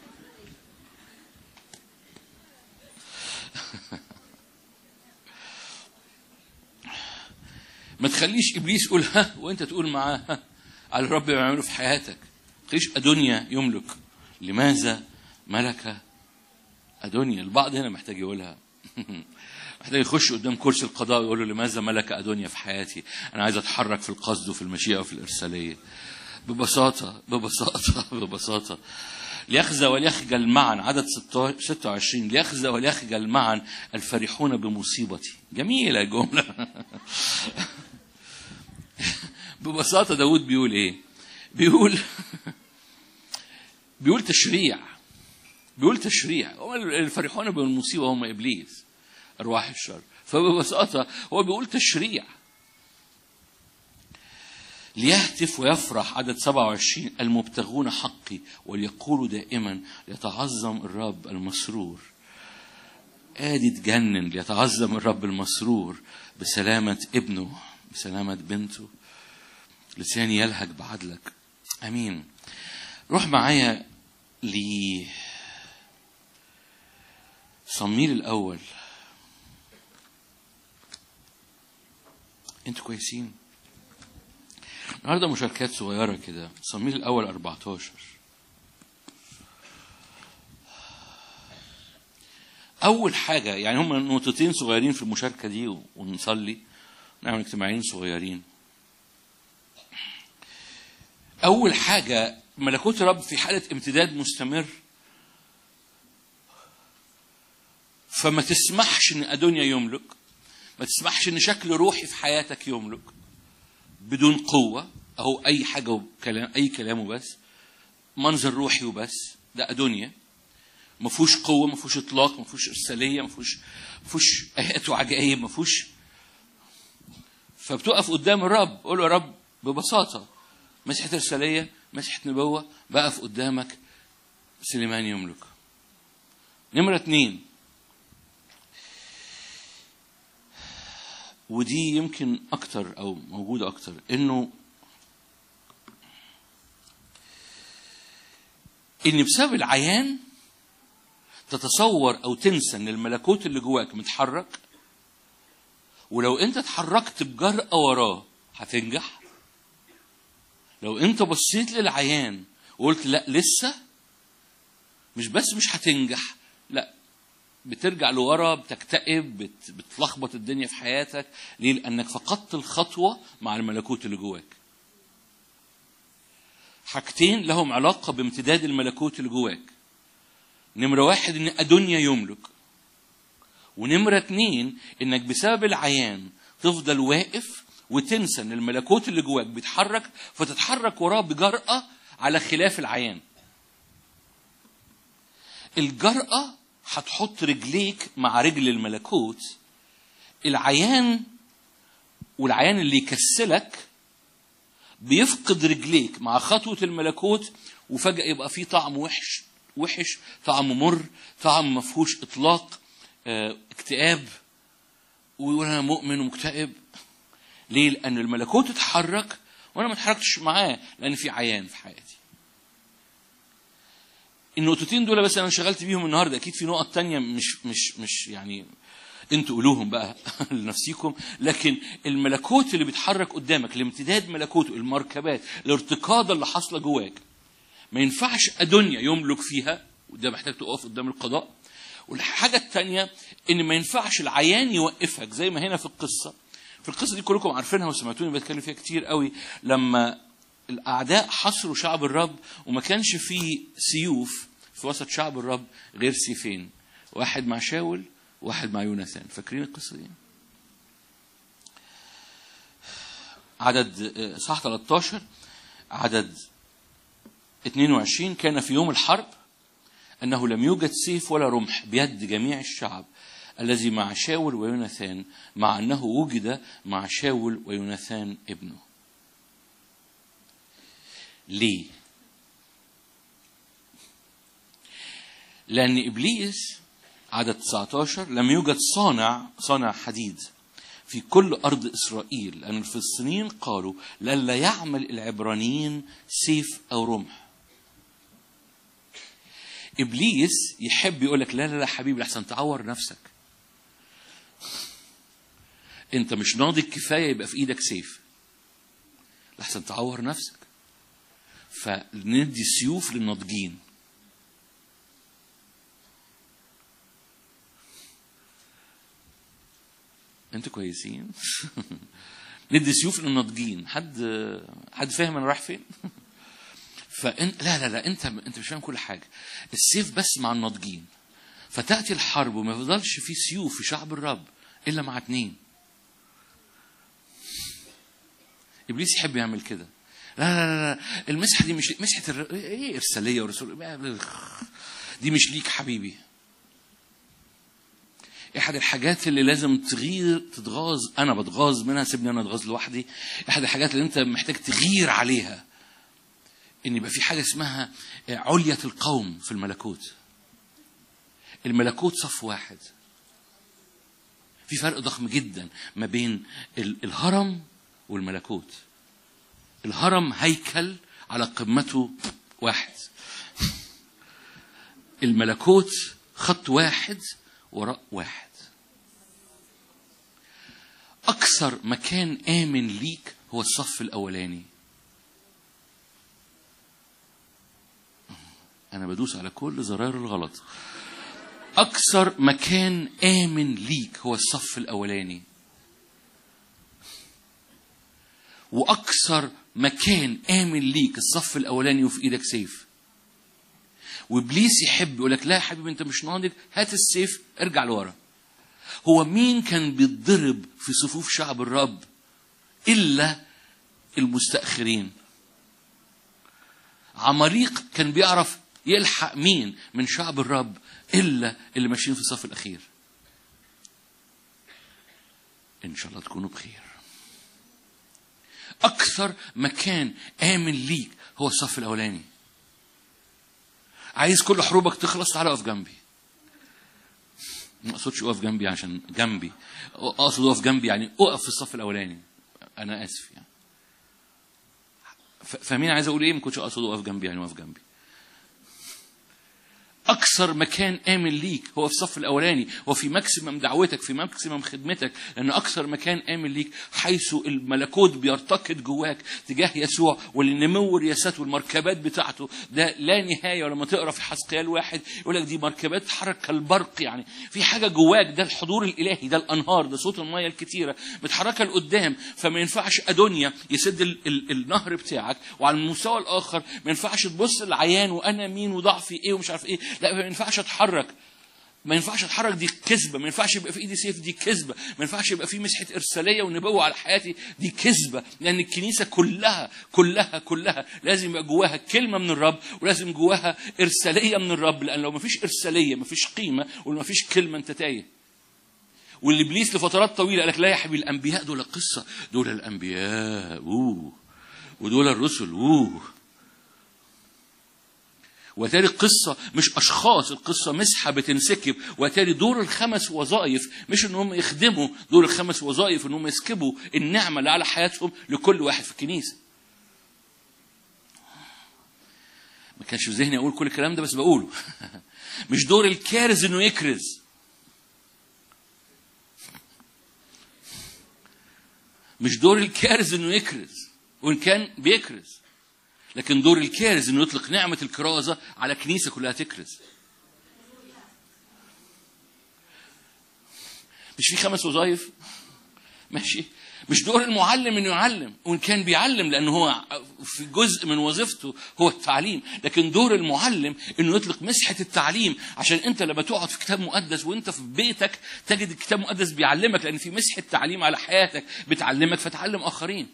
ما تخليش ابليس يقول ها وانت تقول معاه ها على الرب يعمله في حياتك ما تخليش ادونيا يملك لماذا ملك ادونيا البعض هنا محتاج يقولها محتاج يخش قدام كرسي القضاء ويقول له لماذا ملك ادونيا في حياتي انا عايز اتحرك في القصد وفي المشيئه وفي الارساليه ببساطه ببساطه ببساطه ليخزى وليخجل معا عدد 16 26 ليخزى وليخجل معا الفرحون بمصيبتي جميله الجمله ببساطه داود بيقول ايه بيقول بيقول تشريع بيقول تشريع هم الفرحون بالمصيبه هم ابليس ارواح الشر فببساطه هو بيقول تشريع ليهتف ويفرح عدد 27 المبتغون حقي وليقولوا دائما ليتعظم الرب المسرور ادي تجنن ليتعظم الرب المسرور بسلامة ابنه بسلامة بنته لساني يلهج بعدلك امين روح معايا ل صميل الاول انتوا كويسين النهارده مشاركات صغيره كده صميل الاول 14 اول حاجه يعني هم نقطتين صغيرين في المشاركه دي ونصلي نعمل اجتماعين صغيرين اول حاجه ملكوت الرب في حاله امتداد مستمر فما تسمحش ان ادونيا يملك ما تسمحش ان شكل روحي في حياتك يملك بدون قوه اهو اي حاجه وكلام اي كلام وبس منظر روحي وبس ده ادونيا ما فيهوش قوه ما فيهوش اطلاق ما فيهوش ارساليه ما فيهوش ما فيهوش ايات وعجائب ما فيهوش فبتقف قدام الرب قول له يا رب ببساطه مسحه ارساليه مسحه نبوه بقف قدامك سليمان يملك نمره اتنين ودي يمكن اكتر او موجوده اكتر انه ان بسبب العيان تتصور او تنسى ان الملكوت اللي جواك متحرك ولو انت اتحركت بجرأة وراه هتنجح لو انت بصيت للعيان وقلت لا لسه مش بس مش هتنجح لا بترجع لورا بتكتئب بت... بتلخبط الدنيا في حياتك ليه لانك فقدت الخطوه مع الملكوت اللي جواك حاجتين لهم علاقه بامتداد الملكوت اللي جواك نمره واحد ان ادونيا يملك ونمره اتنين انك بسبب العيان تفضل واقف وتنسى ان الملكوت اللي جواك بيتحرك فتتحرك وراه بجرأة على خلاف العيان الجرأة هتحط رجليك مع رجل الملكوت العيان والعيان اللي يكسلك بيفقد رجليك مع خطوة الملكوت وفجأة يبقى فيه طعم وحش وحش طعم مر طعم ما فيهوش إطلاق اه اكتئاب ويقول أنا مؤمن ومكتئب ليه؟ لأن الملكوت اتحرك وأنا ما اتحركتش معاه لأن في عيان في حياتي النقطتين دول بس انا انشغلت بيهم النهارده اكيد في نقط تانية مش مش مش يعني انتوا قولوهم بقى لنفسيكم لكن الملكوت اللي بيتحرك قدامك الامتداد ملكوته المركبات الارتقاده اللي حاصله جواك ما ينفعش ادونيا يملك فيها وده محتاج تقف قدام القضاء والحاجه الثانيه ان ما ينفعش العيان يوقفك زي ما هنا في القصه في القصه دي كلكم عارفينها وسمعتوني بتكلم فيها كتير قوي لما الاعداء حصروا شعب الرب وما كانش فيه سيوف في وسط شعب الرب غير سيفين واحد مع شاول واحد مع يوناثان فاكرين القصه دي عدد صح 13 عدد 22 كان في يوم الحرب انه لم يوجد سيف ولا رمح بيد جميع الشعب الذي مع شاول ويوناثان مع انه وجد مع شاول ويوناثان ابنه ليه؟ لأن إبليس عدد 19 لم يوجد صانع صانع حديد في كل أرض إسرائيل لأن الفلسطينيين قالوا لئلا يعمل العبرانيين سيف أو رمح إبليس يحب يقول لك لا لا لا حبيبي لحسن تعور نفسك أنت مش ناضج كفاية يبقى في إيدك سيف لحسن تعور نفسك فندي سيوف للناضجين انتوا كويسين ندي سيوف للناضجين حد حد فاهم انا رايح فين فانت لا لا لا انت انت مش فاهم كل حاجه السيف بس مع الناضجين فتاتي الحرب وما يفضلش في سيوف في شعب الرب الا مع اتنين ابليس يحب يعمل كده لا لا لا المسحه دي مش مسحه الر... ايه ارساليه ورسول دي مش ليك حبيبي احد الحاجات اللي لازم تغير تتغاظ انا بتغاظ منها سيبني انا اتغاظ لوحدي احد الحاجات اللي انت محتاج تغير عليها ان يبقى في حاجه اسمها عليه القوم في الملكوت الملكوت صف واحد في فرق ضخم جدا ما بين الهرم والملكوت الهرم هيكل على قمته واحد الملكوت خط واحد وراء واحد أكثر مكان آمن ليك هو الصف الأولاني أنا بدوس على كل زراير الغلط أكثر مكان آمن ليك هو الصف الأولاني وأكثر مكان آمن ليك الصف الأولاني وفي إيدك سيف وإبليس يحب يقول لك لا يا حبيبي أنت مش ناضج هات السيف ارجع لورا هو مين كان بيتضرب في صفوف شعب الرب إلا المستأخرين عماليق كان بيعرف يلحق مين من شعب الرب إلا اللي ماشيين في الصف الأخير إن شاء الله تكونوا بخير أكثر مكان آمن ليك هو الصف الأولاني عايز كل حروبك تخلص تعالى اقف جنبي ما اقصدش اقف جنبي عشان جنبي اقصد اقف جنبي يعني اقف في الصف الاولاني انا اسف يعني ف- فاهمين عايز اقول ايه ما كنتش اقصد اقف جنبي يعني اقف جنبي اكثر مكان امن ليك هو في الصف الاولاني وفي ماكسيمم دعوتك في ماكسيمم خدمتك لان اكثر مكان امن ليك حيث الملكوت بيرتقد جواك تجاه يسوع والنمو الرياسات والمركبات بتاعته ده لا نهايه ولما تقرا في حسقيال واحد يقول لك دي مركبات تتحرك كالبرق يعني في حاجه جواك ده الحضور الالهي ده الانهار ده صوت الميه الكتيره متحركه لقدام فما ينفعش ادونيا يسد ال- ال- النهر بتاعك وعلى المستوى الاخر ما ينفعش تبص للعيان وانا مين وضعفي ايه ومش عارف ايه لا ما ينفعش اتحرك ما ينفعش اتحرك دي كذبه ما ينفعش يبقى في ايدي سيف دي كذبه ما ينفعش يبقى في مسحه ارساليه ونبوه على حياتي دي كذبه لان الكنيسه كلها كلها كلها لازم يبقى جواها كلمه من الرب ولازم جواها ارساليه من الرب لان لو ما فيش ارساليه ما فيش قيمه ولو ما فيش كلمه انت تايه واللي ابليس لفترات طويله قال لك لا يا حبيبي الانبياء دول قصه دول الانبياء اوه ودول الرسل اوه وتاري القصة مش أشخاص القصة مسحة بتنسكب وتاري دور الخمس وظائف مش إن هم يخدموا دور الخمس وظائف إن هم يسكبوا النعمة اللي على حياتهم لكل واحد في الكنيسة ما كانش في ذهني أقول كل الكلام ده بس بقوله مش دور الكارز إنه يكرز مش دور الكارز إنه يكرز وإن كان بيكرز لكن دور الكارز انه يطلق نعمه الكرازه على كنيسه كلها تكرز مش في خمس وظائف ماشي مش دور المعلم انه يعلم وان كان بيعلم لانه هو في جزء من وظيفته هو التعليم لكن دور المعلم انه يطلق مسحه التعليم عشان انت لما تقعد في كتاب مقدس وانت في بيتك تجد الكتاب المقدس بيعلمك لان في مسحه تعليم على حياتك بتعلمك فتعلم اخرين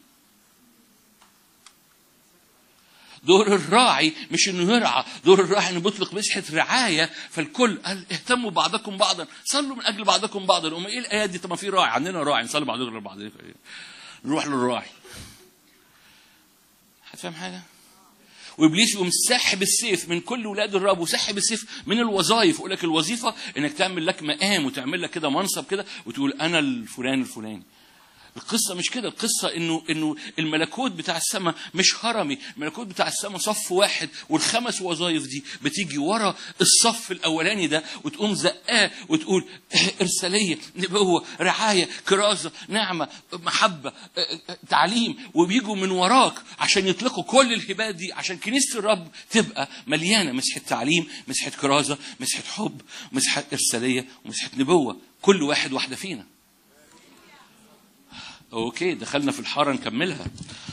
دور الراعي مش انه يرعى دور الراعي انه بيطلق مسحه رعايه فالكل قال اهتموا بعضكم بعضا صلوا من اجل بعضكم بعضا امال ايه الايات دي طب ما في راعي عندنا راعي نصلي بعضنا لبعض نروح للراعي هتفهم حاجه وابليس يقوم ساحب السيف من كل ولاد الرب وساحب السيف من الوظائف يقول لك الوظيفه انك تعمل لك مقام وتعمل لك كده منصب كده وتقول انا الفلان الفلاني القصة مش كده القصة انه انه الملكوت بتاع السماء مش هرمي الملكوت بتاع السماء صف واحد والخمس وظائف دي بتيجي ورا الصف الاولاني ده وتقوم زقاه وتقول ارسالية نبوة رعاية كرازة نعمة محبة تعليم وبيجوا من وراك عشان يطلقوا كل الهبات دي عشان كنيسة الرب تبقى مليانة مسحة تعليم مسحة كرازة مسحة حب مسحة ارسالية ومسحة نبوة كل واحد واحدة فينا اوكي دخلنا في الحاره نكملها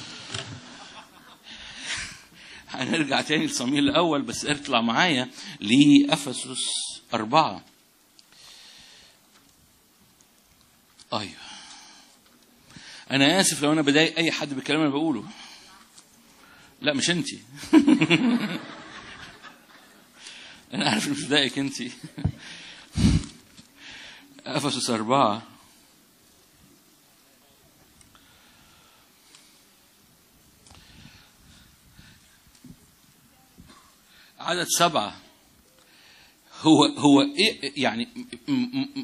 هنرجع تاني لصمويل الاول بس اطلع معايا لافسس اربعه ايوه انا اسف لو انا بضايق اي حد بالكلام اللي بقوله لا مش انت انا عارف مش بضايقك انت افسس اربعه عدد سبعة هو هو ايه يعني م- م- م-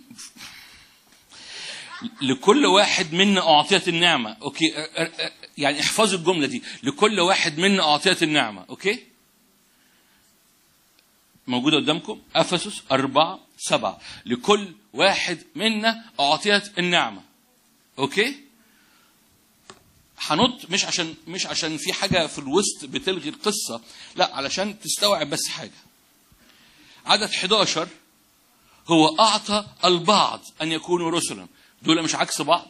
لكل واحد منا أعطيت النعمة أوكي أ- أ- أ- يعني احفظوا الجملة دي لكل واحد منا أعطيت النعمة أوكي موجودة قدامكم أفسس أربعة سبعة لكل واحد منا أعطيت النعمة اوكي هنط مش عشان مش عشان في حاجه في الوسط بتلغي القصه لا علشان تستوعب بس حاجه عدد 11 هو اعطى البعض ان يكونوا رسلا دول مش عكس بعض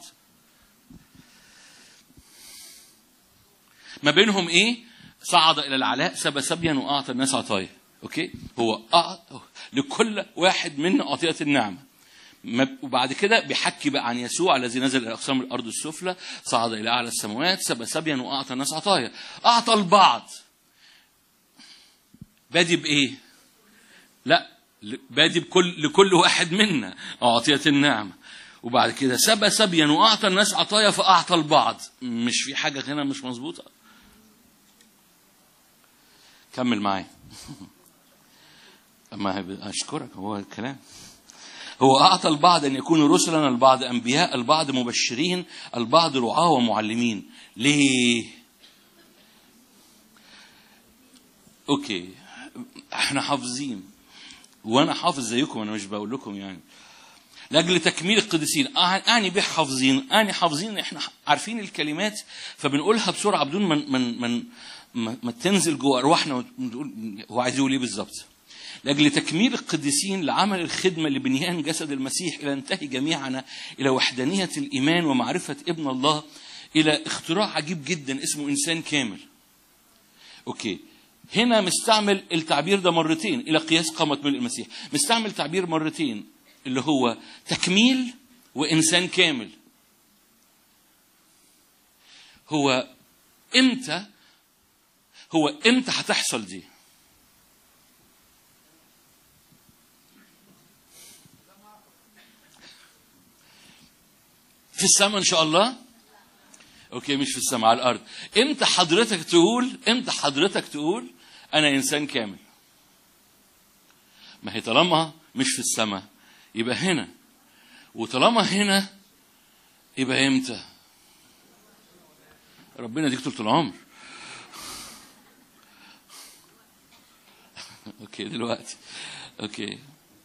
ما بينهم ايه صعد الى العلاء سبى سبيا واعطى الناس عطايا اوكي هو أعطى لكل واحد منا اعطيت النعمه ما- وبعد كده بيحكي بقى عن يسوع الذي نزل الى اقسام الارض السفلى صعد الى اعلى السماوات سبى سبيا واعطى الناس عطايا اعطى البعض بادي بايه لا ل- بادي بكل لكل واحد منا اعطيت النعمه وبعد كده سبى سبيا واعطى الناس عطايا فاعطى البعض مش في حاجه هنا مش مظبوطه كمل معايا اما هيب- اشكرك هو الكلام هو أعطى البعض أن يكونوا رسلا البعض أنبياء البعض مبشرين البعض رعاة ومعلمين ليه؟ أوكي احنا حافظين وأنا حافظ زيكم أنا مش بقول لكم يعني لأجل تكميل القديسين أع- أعني به حافظين أعني حافظين إحنا عارفين الكلمات فبنقولها بسرعة بدون من من من ما ما تنزل جوه أرواحنا ونقول هو عايز يقول إيه بالظبط لأجل تكميل القديسين لعمل الخدمة لبنيان جسد المسيح إلى ننتهي جميعنا إلى وحدانية الإيمان ومعرفة ابن الله إلى اختراع عجيب جدا اسمه إنسان كامل أوكي هنا مستعمل التعبير ده مرتين إلى قياس قامة ملء المسيح مستعمل تعبير مرتين اللي هو تكميل وإنسان كامل هو إمتى هو إمتى هتحصل دي في السماء ان شاء الله اوكي مش في السماء على الارض امتى حضرتك تقول امتى حضرتك تقول انا انسان كامل ما هي طالما مش في السماء يبقى هنا وطالما هنا يبقى امتى ربنا يديك طول العمر اوكي دلوقتي اوكي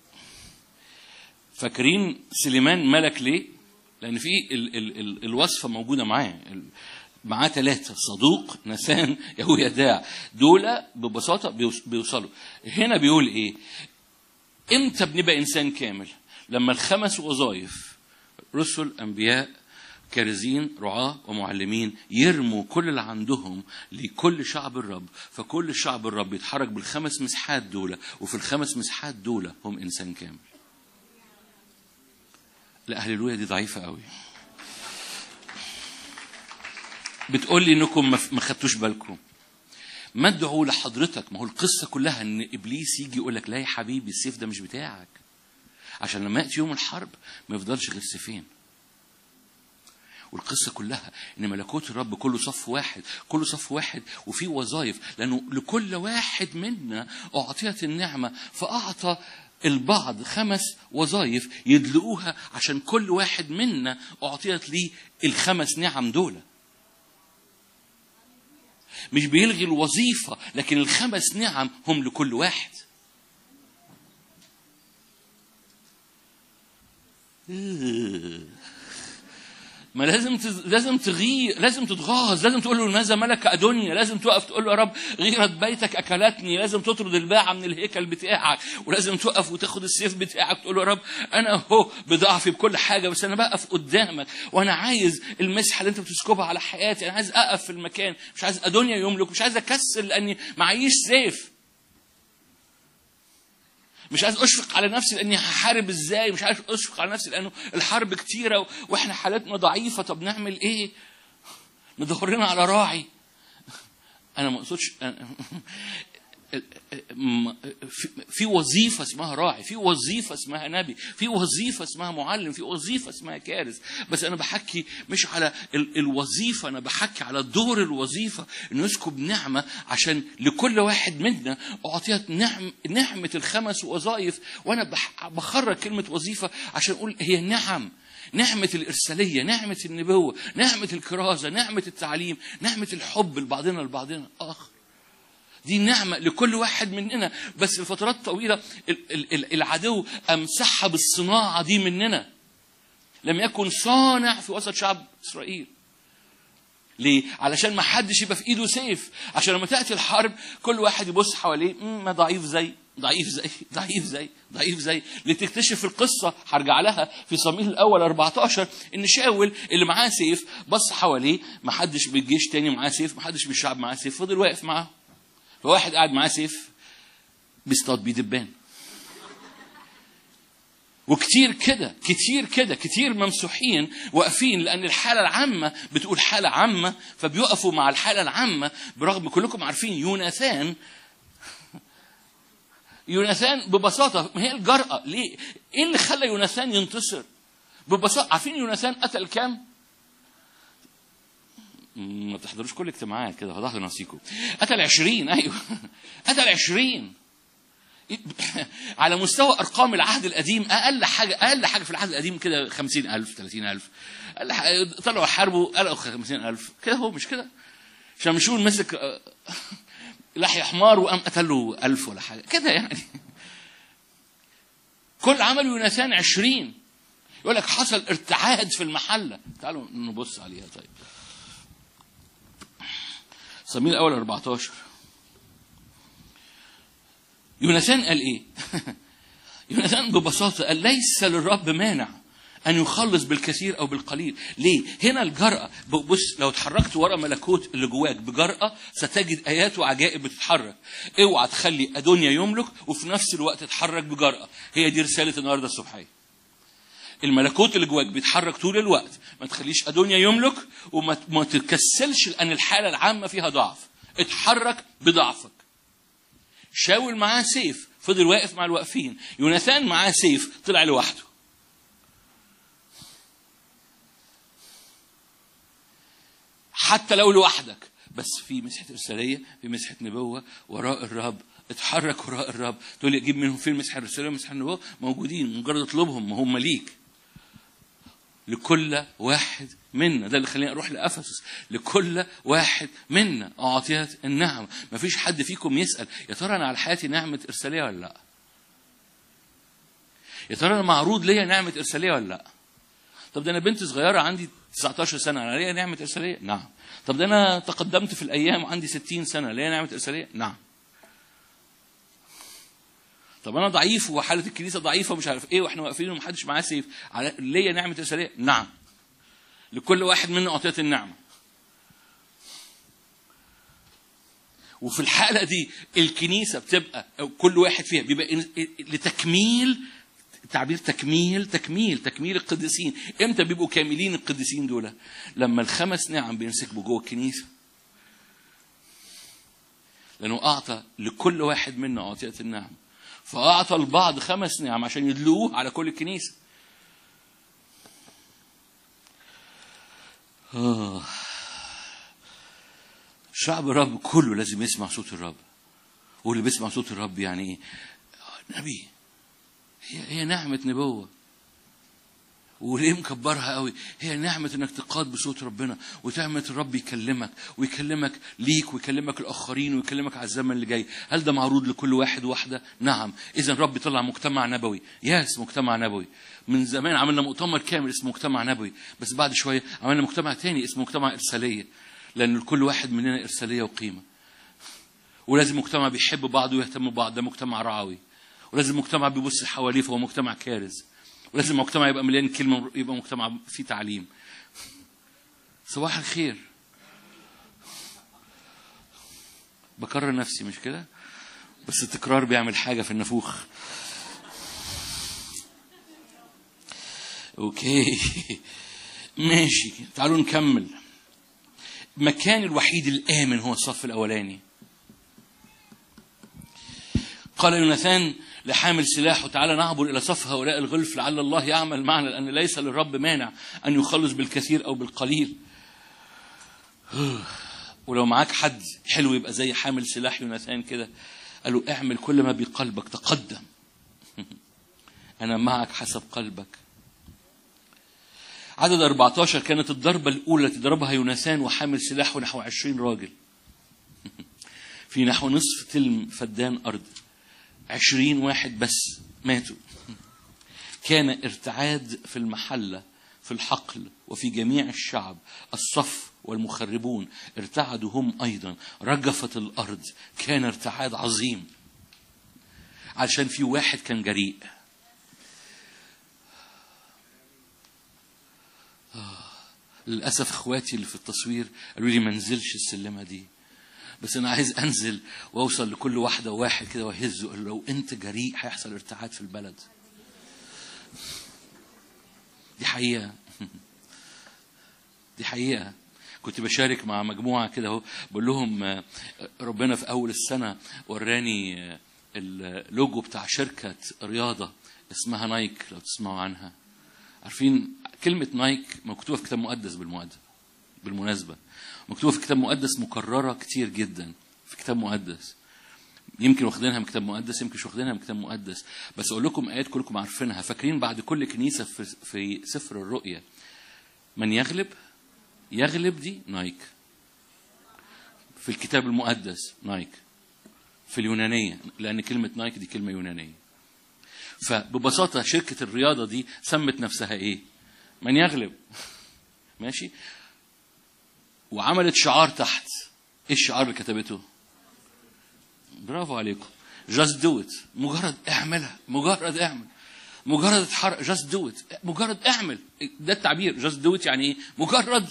فاكرين سليمان ملك ليه؟ لأن في ال ال ال الوصفة موجودة معاه ال- معاه ثلاثة صدوق نسان يهويداع دول ببساطة بيوص- بيوصلوا هنا بيقول إيه؟ إمتى بنبقى إنسان كامل؟ لما الخمس وظائف رسل أنبياء كارزين رعاة ومعلمين يرموا كل اللي عندهم لكل شعب الرب فكل شعب الرب يتحرك بالخمس مسحات دول وفي الخمس مسحات دول هم إنسان كامل لا هللويا دي ضعيفة قوي بتقول لي انكم ما ما خدتوش بالكم ما ادعوا لحضرتك ما هو القصة كلها ان ابليس يجي يقول لك لا يا حبيبي السيف ده مش بتاعك عشان لما ياتي يوم الحرب ما يفضلش غير سيفين والقصة كلها إن ملكوت الرب كله صف واحد كله صف واحد وفي وظائف لأنه لكل واحد منا أعطيت النعمة فأعطى البعض خمس وظائف يدلقوها عشان كل واحد منا أعطيت ليه الخمس نعم دول مش بيلغي الوظيفة لكن الخمس نعم هم لكل واحد ما لازم تز... لازم تغير لازم تتغاظ لازم تقول له لماذا ملك ادونيا لازم تقف تقول له يا رب غيرة بيتك اكلتني لازم تطرد الباعة من الهيكل بتاعك ولازم تقف وتاخد السيف بتاعك تقول له يا رب انا اهو بضعفي بكل حاجه بس انا بقف قدامك وانا عايز المسحه اللي انت بتسكبها على حياتي انا عايز اقف في المكان مش عايز ادونيا يملك مش عايز اكسل لاني معيش سيف مش عايز اشفق على نفسي لاني هحارب ازاي مش عارف اشفق على نفسي لانه الحرب كتيره و- واحنا حالاتنا ضعيفه طب نعمل ايه ندورنا على راعي انا ما اقصدش أنا- م- في- في وظيفة اسمها راعي في وظيفة اسمها نبي في وظيفة اسمها معلم في وظيفة اسمها كارث بس أنا بحكي مش على ال- الوظيفة أنا بحكي على دور الوظيفة إنه يسكب نعمة عشان لكل واحد منا أعطيت نعم نعمة الخمس وظائف وأنا بح- بخرج كلمة وظيفة عشان أقول هي نعم نعمة الإرسالية نعمة النبوة نعمة الكرازة نعمة التعليم نعمة الحب لبعضنا لبعضنا آخر دي نعمة لكل واحد مننا بس لفترات طويلة ال- ال- ال- العدو أمسحها بالصناعة دي مننا لم يكن صانع في وسط شعب اسرائيل ليه؟ علشان ما حدش يبقى في ايده سيف عشان لما تاتي الحرب كل واحد يبص حواليه "مم، ما ضعيف زي ضعيف زي ضعيف زي ضعيف زي لتكتشف القصه هرجع لها في صمويل الاول 14 ان شاول اللي معاه سيف بص حواليه ما حدش بالجيش تاني معاه سيف ما حدش بالشعب معاه سيف فضل واقف معاه فواحد قاعد معاه سيف بيصطاد بيه دبان وكتير كده كتير كده كتير ممسوحين واقفين لان الحاله العامه بتقول حاله عامه فبيقفوا مع الحاله العامه برغم كلكم عارفين يوناثان يوناثان ببساطه ما هي الجرأه ليه؟ ايه اللي خلى يوناثان ينتصر؟ ببساطه عارفين يوناثان قتل كام؟ مم، ما تحضروش كل اجتماعات كده هتحضر نصيكم قتل عشرين ايوه قتل عشرين على مستوى ارقام العهد القديم اقل حاجه اقل حاجه في العهد القديم كده 50000 30000 أقل حاجة طلعوا حاربوا قلقوا 50000 كده هو مش كده شمشون مسك آه، لحية حمار وقام قتل له 1000 ولا حاجه كده يعني كل عمل يوناثان 20 يقول لك حصل ارتعاد في المحله تعالوا نبص عليها طيب صميل الاول 14 يوناثان قال ايه؟ يوناثان ببساطه قال ليس للرب مانع ان يخلص بالكثير او بالقليل، ليه؟ هنا الجرأه بص لو اتحركت ورا ملكوت اللي جواك بجرأه ستجد ايات وعجائب بتتحرك. اوعى تخلي ادونيا يملك وفي نفس الوقت تتحرك بجرأه، هي دي رساله النهارده الصبحيه. الملكوت اللي جواك بيتحرك طول الوقت ما تخليش ادونيا يملك وما ما تكسلش لان الحاله العامه فيها ضعف اتحرك بضعفك شاول معاه سيف فضل واقف مع الواقفين يوناثان معاه سيف طلع لوحده حتى لو لوحدك بس في مسحة إرسالية في مسحة نبوة وراء الرب اتحرك وراء الرب تقول لي اجيب منهم فين مسحة الرسالية ومسحة النبوة موجودين مجرد اطلبهم ما هم ليك لكل واحد منا ده اللي خليني اروح لافسس لكل واحد منا اعطيت النعمه ما فيش حد فيكم يسال يا ترى انا على حياتي نعمه ارساليه ولا لا يا ترى انا معروض ليا نعمه ارساليه ولا لا طب ده انا بنت صغيره عندي 19 سنه انا ليا نعمه ارساليه نعم طب ده انا تقدمت في الايام وعندي 60 سنه ليا نعمه ارساليه نعم طب انا ضعيف وحاله الكنيسه ضعيفه ومش عارف ايه واحنا واقفين ومحدش معاه سيف على ليا نعمه ارساليه نعم لكل واحد منا اعطيت النعمه وفي الحاله دي الكنيسه بتبقى أو كل واحد فيها بيبقى إن- لتكميل تعبير تكميل تكميل تكميل القديسين امتى بيبقوا كاملين القديسين دول لما الخمس نعم بيمسكوا جوه الكنيسه لانه اعطى لكل واحد منا اعطيت النعم فاعطى البعض خمس نعم عشان يدلوه على كل الكنيسه آه. شعب الرب كله لازم يسمع صوت الرب واللي بيسمع صوت الرب يعني ايه آه، نبي هي هي نعمة نبوة وليه مكبرها قوي هي نعمة انك تقاد بصوت ربنا ونعمة الرب يكلمك ويكلمك ليك ويكلمك الاخرين ويكلمك على الزمن اللي جاي هل ده معروض لكل واحد واحدة نعم اذا الرب طلع مجتمع نبوي ياس مجتمع نبوي من زمان عملنا مؤتمر كامل اسمه مجتمع نبوي بس بعد شوية عملنا مجتمع تاني اسمه مجتمع ارسالية لان لكل واحد مننا ارسالية وقيمة ولازم مجتمع بيحب بعض ويهتم ببعض ده مجتمع رعوي ولازم مجتمع بيبص حواليه فهو مجتمع كارز ولازم مجتمع يبقى مليان كلمة يبقى مجتمع فيه تعليم صباح الخير بكرر نفسي مش كده بس التكرار بيعمل حاجة في النافوخ اوكي ماشي تعالوا نكمل المكان الوحيد الآمن هو الصف الأولاني قال يوناثان لحامل سلاحه تعالى نعبر إلى صف هؤلاء الغلف لعل الله يعمل معنا لأن ليس للرب مانع أن يخلص بالكثير أو بالقليل ولو معاك حد حلو يبقى زي حامل سلاح يوناثان كده قال له اعمل كل ما بقلبك تقدم أنا معك حسب قلبك عدد 14 كانت الضربة الأولى التي ضربها يوناثان وحامل سلاحه نحو 20 راجل في نحو نصف تلم فدان أرض عشرين واحد بس ماتوا كان ارتعاد في المحلة في الحقل وفي جميع الشعب الصف والمخربون ارتعدوا هم أيضا رجفت الأرض كان ارتعاد عظيم علشان في واحد كان جريء آه. للأسف إخواتي اللي في التصوير قالوا لي ما انزلش السلمة دي بس أنا عايز أنزل وأوصل لكل واحدة واحد كده وأهزه أقول له لو أنت جريء هيحصل ارتعاد في البلد دي حقيقة دي حقيقة كنت بشارك مع مجموعة كده اهو بقول لهم آه، ربنا في أول السنة وراني آه، اللوجو بتاع شركة رياضة اسمها نايك لو تسمعوا عنها عارفين كلمة نايك مكتوبة في كتاب مقدس بالمؤدب بالمناسبة مكتوبة في كتاب مقدس مكررة كتير جدا في كتاب مقدس يمكن واخدينها من كتاب مقدس يمكن مش واخدينها من كتاب مقدس بس اقول لكم ايات كلكم عارفينها فاكرين بعد كل كنيسه في, في سفر الرؤيا من يغلب يغلب دي نايك في الكتاب المقدس نايك في اليونانيه لان كلمه نايك دي كلمه يونانيه فببساطه شركه الرياضه دي سمت نفسها ايه من يغلب ماشي وعملت شعار تحت ايه الشعار اللي كتبته برافو عليكم جاست دو ات مجرد اعملها مجرد اعمل مجرد اتحرك جاست دو ات مجرد اعمل ده التعبير جاست دو ات يعني ايه مجرد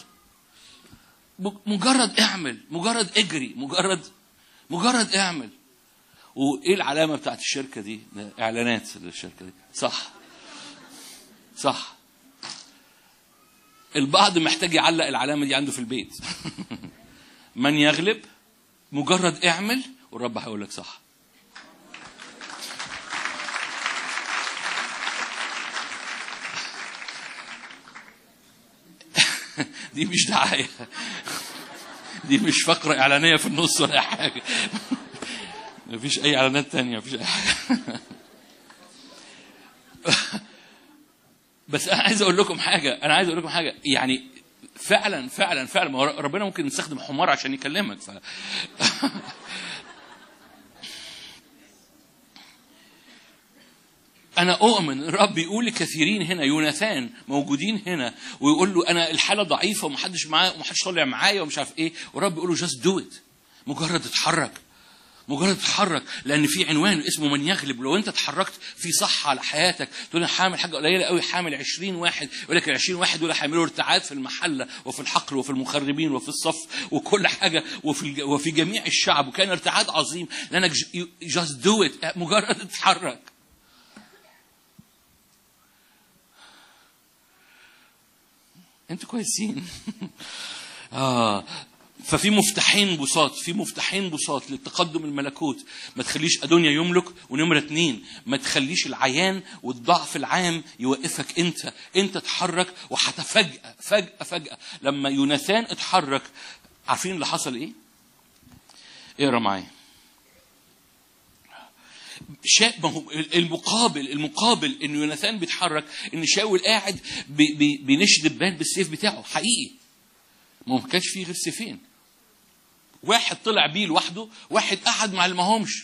مجرد اعمل مجرد اجري مجرد مجرد اعمل وايه العلامه بتاعت الشركه دي ده اعلانات للشركه دي صح صح البعض محتاج يعلق العلامه دي عنده في البيت من يغلب مجرد اعمل والرب هيقول لك صح دي مش دعاية دي مش فقرة إعلانية في النص ولا حاجة مفيش أي إعلانات تانية مفيش أي حاجة بس أنا عايز أقول لكم حاجة أنا عايز أقول لكم حاجة يعني فعلا فعلا فعلا ما هو ربنا ممكن يستخدم حمار عشان يكلمك ف... أنا أؤمن الرب يقول لكثيرين هنا يوناثان موجودين هنا ويقول له أنا الحالة ضعيفة ومحدش معايا ومحدش طالع معايا ومش عارف إيه والرب يقول له جاست دو إت مجرد اتحرك مجرد تتحرك لان في عنوان اسمه من يغلب لو انت اتحركت في صحه على حياتك تقول انا حامل حاجه قليله قوي حامل 20 واحد يقول لك ال 20 واحد دول هيعملوا ارتعاد في المحله وفي الحقل وفي المخربين وفي الصف وكل حاجه وفي وفي جميع الشعب وكان ارتعاد عظيم لانك جاست دو ات مجرد اتحرك انتوا كويسين اه ففي مفتاحين بساط في مفتاحين بساط للتقدم الملكوت ما تخليش ادونيا يملك ونمرة اتنين ما تخليش العيان والضعف العام يوقفك انت انت تحرك وهتفاجأ فجأة فجأة لما يوناثان اتحرك عارفين اللي حصل ايه؟ اقرا معايا شا... ما هو المقابل المقابل ان يوناثان بيتحرك ان شاول قاعد بي... بي... بينش دبان بالسيف بتاعه حقيقي ما هو ما كانش فيه غير سيفين واحد طلع بيه لوحده واحد قعد مع اللي معهمش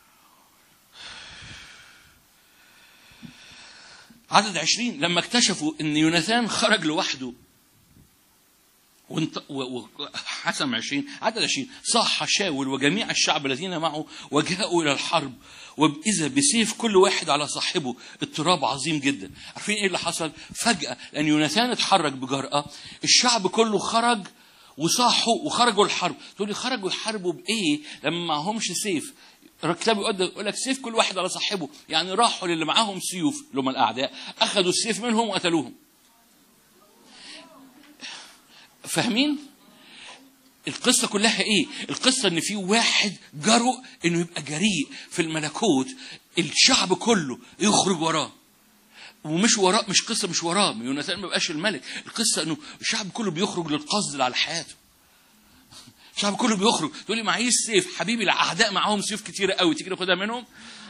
عدد عشرين لما اكتشفوا ان يوناثان خرج لوحده وانت وحسم عشرين عدد عشرين صاح شاول وجميع الشعب الذين معه وجاءوا إلى الحرب وإذا بسيف كل واحد على صاحبه اضطراب عظيم جدا عارفين ايه اللي حصل فجأة لأن يوناثان اتحرك بجرأة الشعب كله خرج وصاحوا وخرجوا الحرب تقول لي خرجوا يحاربوا بإيه لما معهمش سيف الكتاب يقول لك سيف كل واحد على صاحبه يعني راحوا للي معاهم سيوف اللي هم الأعداء أخذوا السيف منهم وقتلوهم فاهمين؟ القصة كلها ايه؟ القصة ان في واحد جرؤ انه يبقى جريء في الملكوت الشعب كله يخرج وراه. ومش وراه مش قصة مش وراه يوناثان ما بقاش الملك، القصة انه الشعب كله بيخرج للقصد على حياته. الشعب كله بيخرج، تقول لي معيش سيف، حبيبي الاعداء معاهم سيوف كتيرة قوي، تيجي ناخدها منهم؟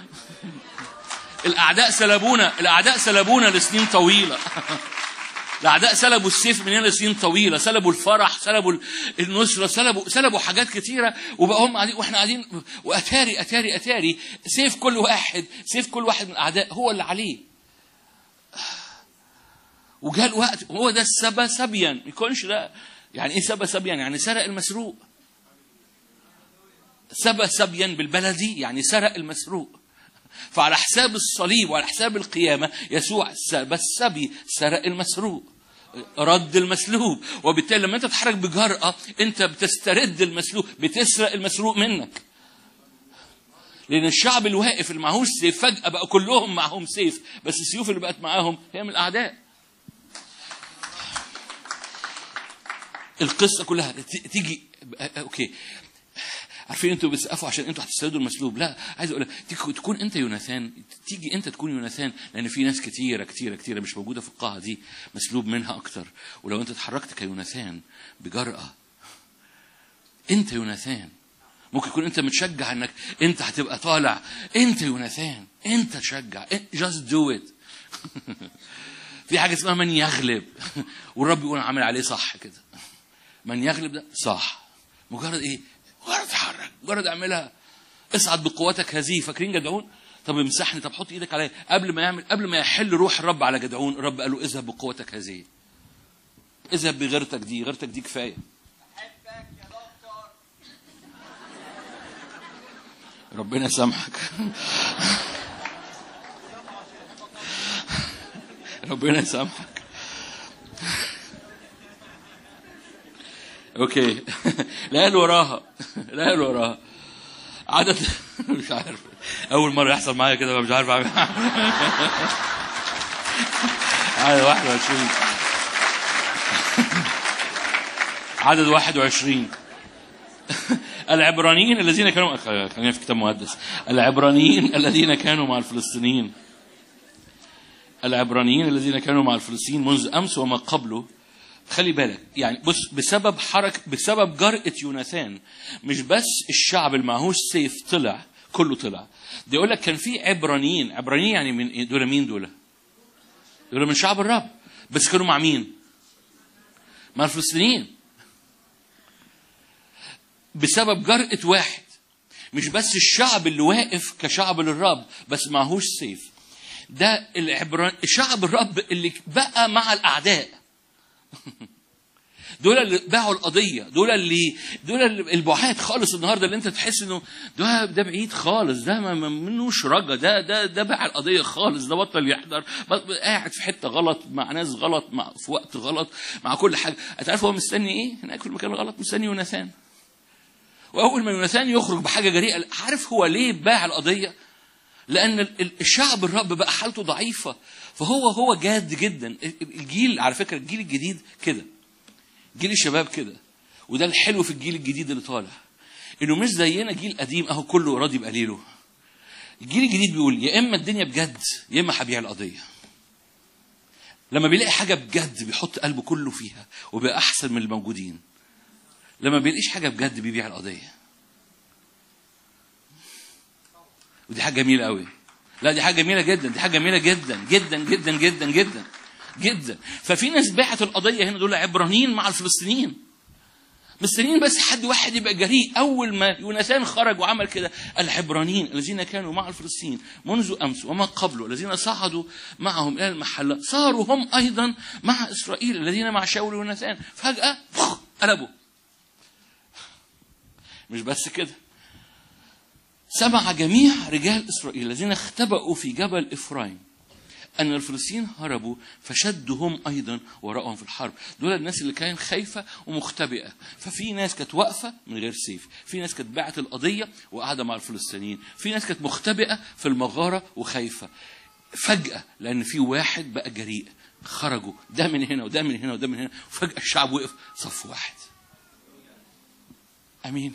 الاعداء سلبونا، الاعداء سلبونا لسنين طويلة. الأعداء سلبوا السيف مننا سنين طويلة سلبوا الفرح سلبوا النصرة سلبوا سلبوا حاجات كتيرة وبقى هم قاعدين واحنا قاعدين وأتاري أتاري أتاري سيف كل واحد سيف كل واحد من الأعداء هو اللي عليه وجاء الوقت هو ده السبا سبيا ما يكونش ده يعني ايه سبا سبيا يعني سرق المسروق سبا سبيا بالبلدي يعني سرق المسروق فعلى حساب الصليب وعلى حساب القيامة يسوع سبا السبي سرق المسروق رد المسلوب وبالتالي لما انت تتحرك بجرأة انت بتسترد المسلوب بتسرق المسروق منك لان الشعب الواقف اللي معهوش سيف فجأة بقى كلهم معهم سيف بس السيوف اللي بقت معاهم هي من الاعداء القصة كلها ت- تيجي اوكي عارفين انتوا بتسقفوا عشان انتوا هتستردوا المسلوب لا عايز اقول لك تيجي- تكون انت يوناثان تيجي انت تكون يوناثان لان في ناس كتيره كتيره كتيره مش موجوده في القاعه دي مسلوب منها اكتر ولو انت اتحركت كيوناثان بجرأه انت يوناثان ممكن يكون انت متشجع انك انت هتبقى طالع انت يوناثان انت تشجع just do it في حاجه اسمها من يغلب والرب يقول عامل عليه صح كده من يغلب ده صح مجرد ايه مجرد تحرك مجرد اعملها اصعد بقوتك هذه فاكرين جدعون طب امسحني طب حط ايدك عليا قبل ما يعمل قبل ما يحل روح الرب على جدعون الرب قال له اذهب بقوتك هذه اذهب بغيرتك دي غيرتك دي كفايه ربنا يسامحك ربنا يسامحك اوكي لا اللي وراها لا اللي وراها عدد مش عارف اول مره يحصل معايا كده مش عارف اعمل عدد 21 عدد 21 العبرانيين الذين كانوا خلينا في كتاب مقدس العبرانيين الذين كانوا مع الفلسطينيين العبرانيين الذين كانوا مع الفلسطينيين منذ امس وما قبله خلي بالك يعني بص بسبب حركة بسبب جرأة يوناثان مش بس الشعب اللي معهوش سيف طلع كله طلع ده يقول لك كان في عبرانيين عبرانيين يعني من إيه؟ دول مين دول؟ دول من شعب الرب بس كانوا مع مين؟ مع الفلسطينيين بسبب جرأة واحد مش بس الشعب اللي واقف كشعب للرب بس معهوش سيف ده العبران شعب الرب اللي بقى مع الأعداء دول اللي باعوا القضيه دول اللي دول اللي البعاد خالص النهارده اللي انت تحس انه ده ده بعيد خالص ده ما ما منوش رجا ده ده ده باع القضيه خالص ده بطل يحضر بط- قاعد في حته غلط مع ناس غلط مع في وقت غلط مع كل حاجه انت عارف هو مستني ايه هناك في المكان الغلط مستني يوناثان واول ما يوناثان يخرج بحاجه جريئه عارف هو ليه باع القضيه لان ال- ال- الشعب الرب بقى حالته ضعيفه فهو هو جاد جدا الجيل على فكره الجيل الجديد كده جيل الشباب كده وده الحلو في الجيل الجديد اللي طالع انه مش زينا جيل قديم اهو كله راضي بقليله الجيل الجديد بيقول يا اما الدنيا بجد يا اما هبيع القضيه لما بيلاقي حاجه بجد بيحط قلبه كله فيها وبيبقى احسن من الموجودين لما بيلاقيش حاجه بجد بيبيع القضيه ودي حاجه جميله قوي لا دي حاجه جميله جدا دي حاجه جميله جدا جدا جدا جدا جدا جدا ففي ناس باعت القضيه هنا دول عبرانيين مع الفلسطينيين مستنيين بس حد واحد يبقى جريء اول ما يوناثان خرج وعمل كده العبرانيين الذين كانوا مع الفلسطينيين منذ امس وما قبله الذين صعدوا معهم الى المحله صاروا هم ايضا مع اسرائيل الذين مع شاول ويوناثان فجاه قلبوا مش بس كده سمع جميع رجال اسرائيل الذين اختبأوا في جبل افرايم ان الفلسطينيين هربوا فشدوا هم ايضا وراءهم في الحرب دول الناس اللي كانت خايفه ومختبئه ففي ناس كانت واقفه من غير سيف في ناس كانت باعت القضيه وقاعده مع الفلسطينيين في ناس كانت مختبئه في المغاره وخايفه فجاه لان في واحد بقى جريء خرجوا ده من هنا وده من هنا وده من هنا وفجاه الشعب وقف صف واحد امين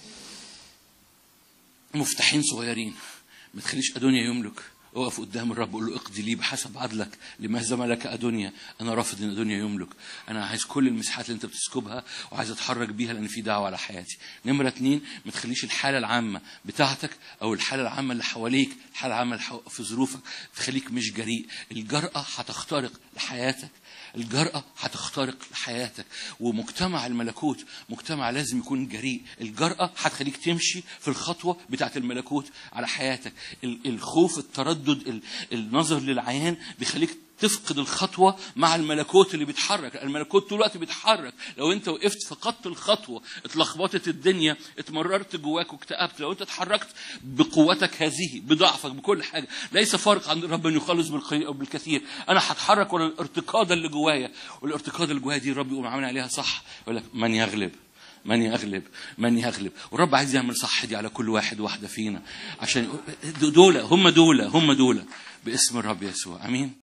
مفتاحين صغيرين ما تخليش ادونيا يملك اقف قدام الرب قول له اقضي لي بحسب عدلك لماذا ملك ادونيا انا رافض ان ادونيا يملك انا عايز كل المساحات اللي انت بتسكبها وعايز اتحرك بيها لان في دعوه على حياتي نمره اتنين ما تخليش الحاله العامه بتاعتك او الحاله العامه اللي حواليك الحاله العامه اللي حو- في ظروفك تخليك مش جريء الجرأه هتخترق لحياتك الجرأة هتخترق حياتك ومجتمع الملكوت مجتمع لازم يكون جريء الجرأة هتخليك تمشي في الخطوة بتاعة الملكوت على حياتك ال- الخوف التردد ال- النظر للعيان بيخليك تفقد الخطوة مع الملكوت اللي بيتحرك الملكوت طول الوقت بيتحرك لو انت وقفت فقدت الخطوة اتلخبطت الدنيا اتمررت جواك واكتئبت لو انت اتحركت بقوتك هذه بضعفك بكل حاجة ليس فارق عند الرب ان يخلص بالقليل او بالكثير انا هتحرك ورا الارتقاده اللي جوايا والارتقاده اللي جوايا دي الرب يقوم عامل عليها صح يقول لك من يغلب من يغلب من يغلب والرب عايز يعمل صح دي على كل واحد واحدة فينا عشان دول هم دول هم دول باسم الرب يسوع امين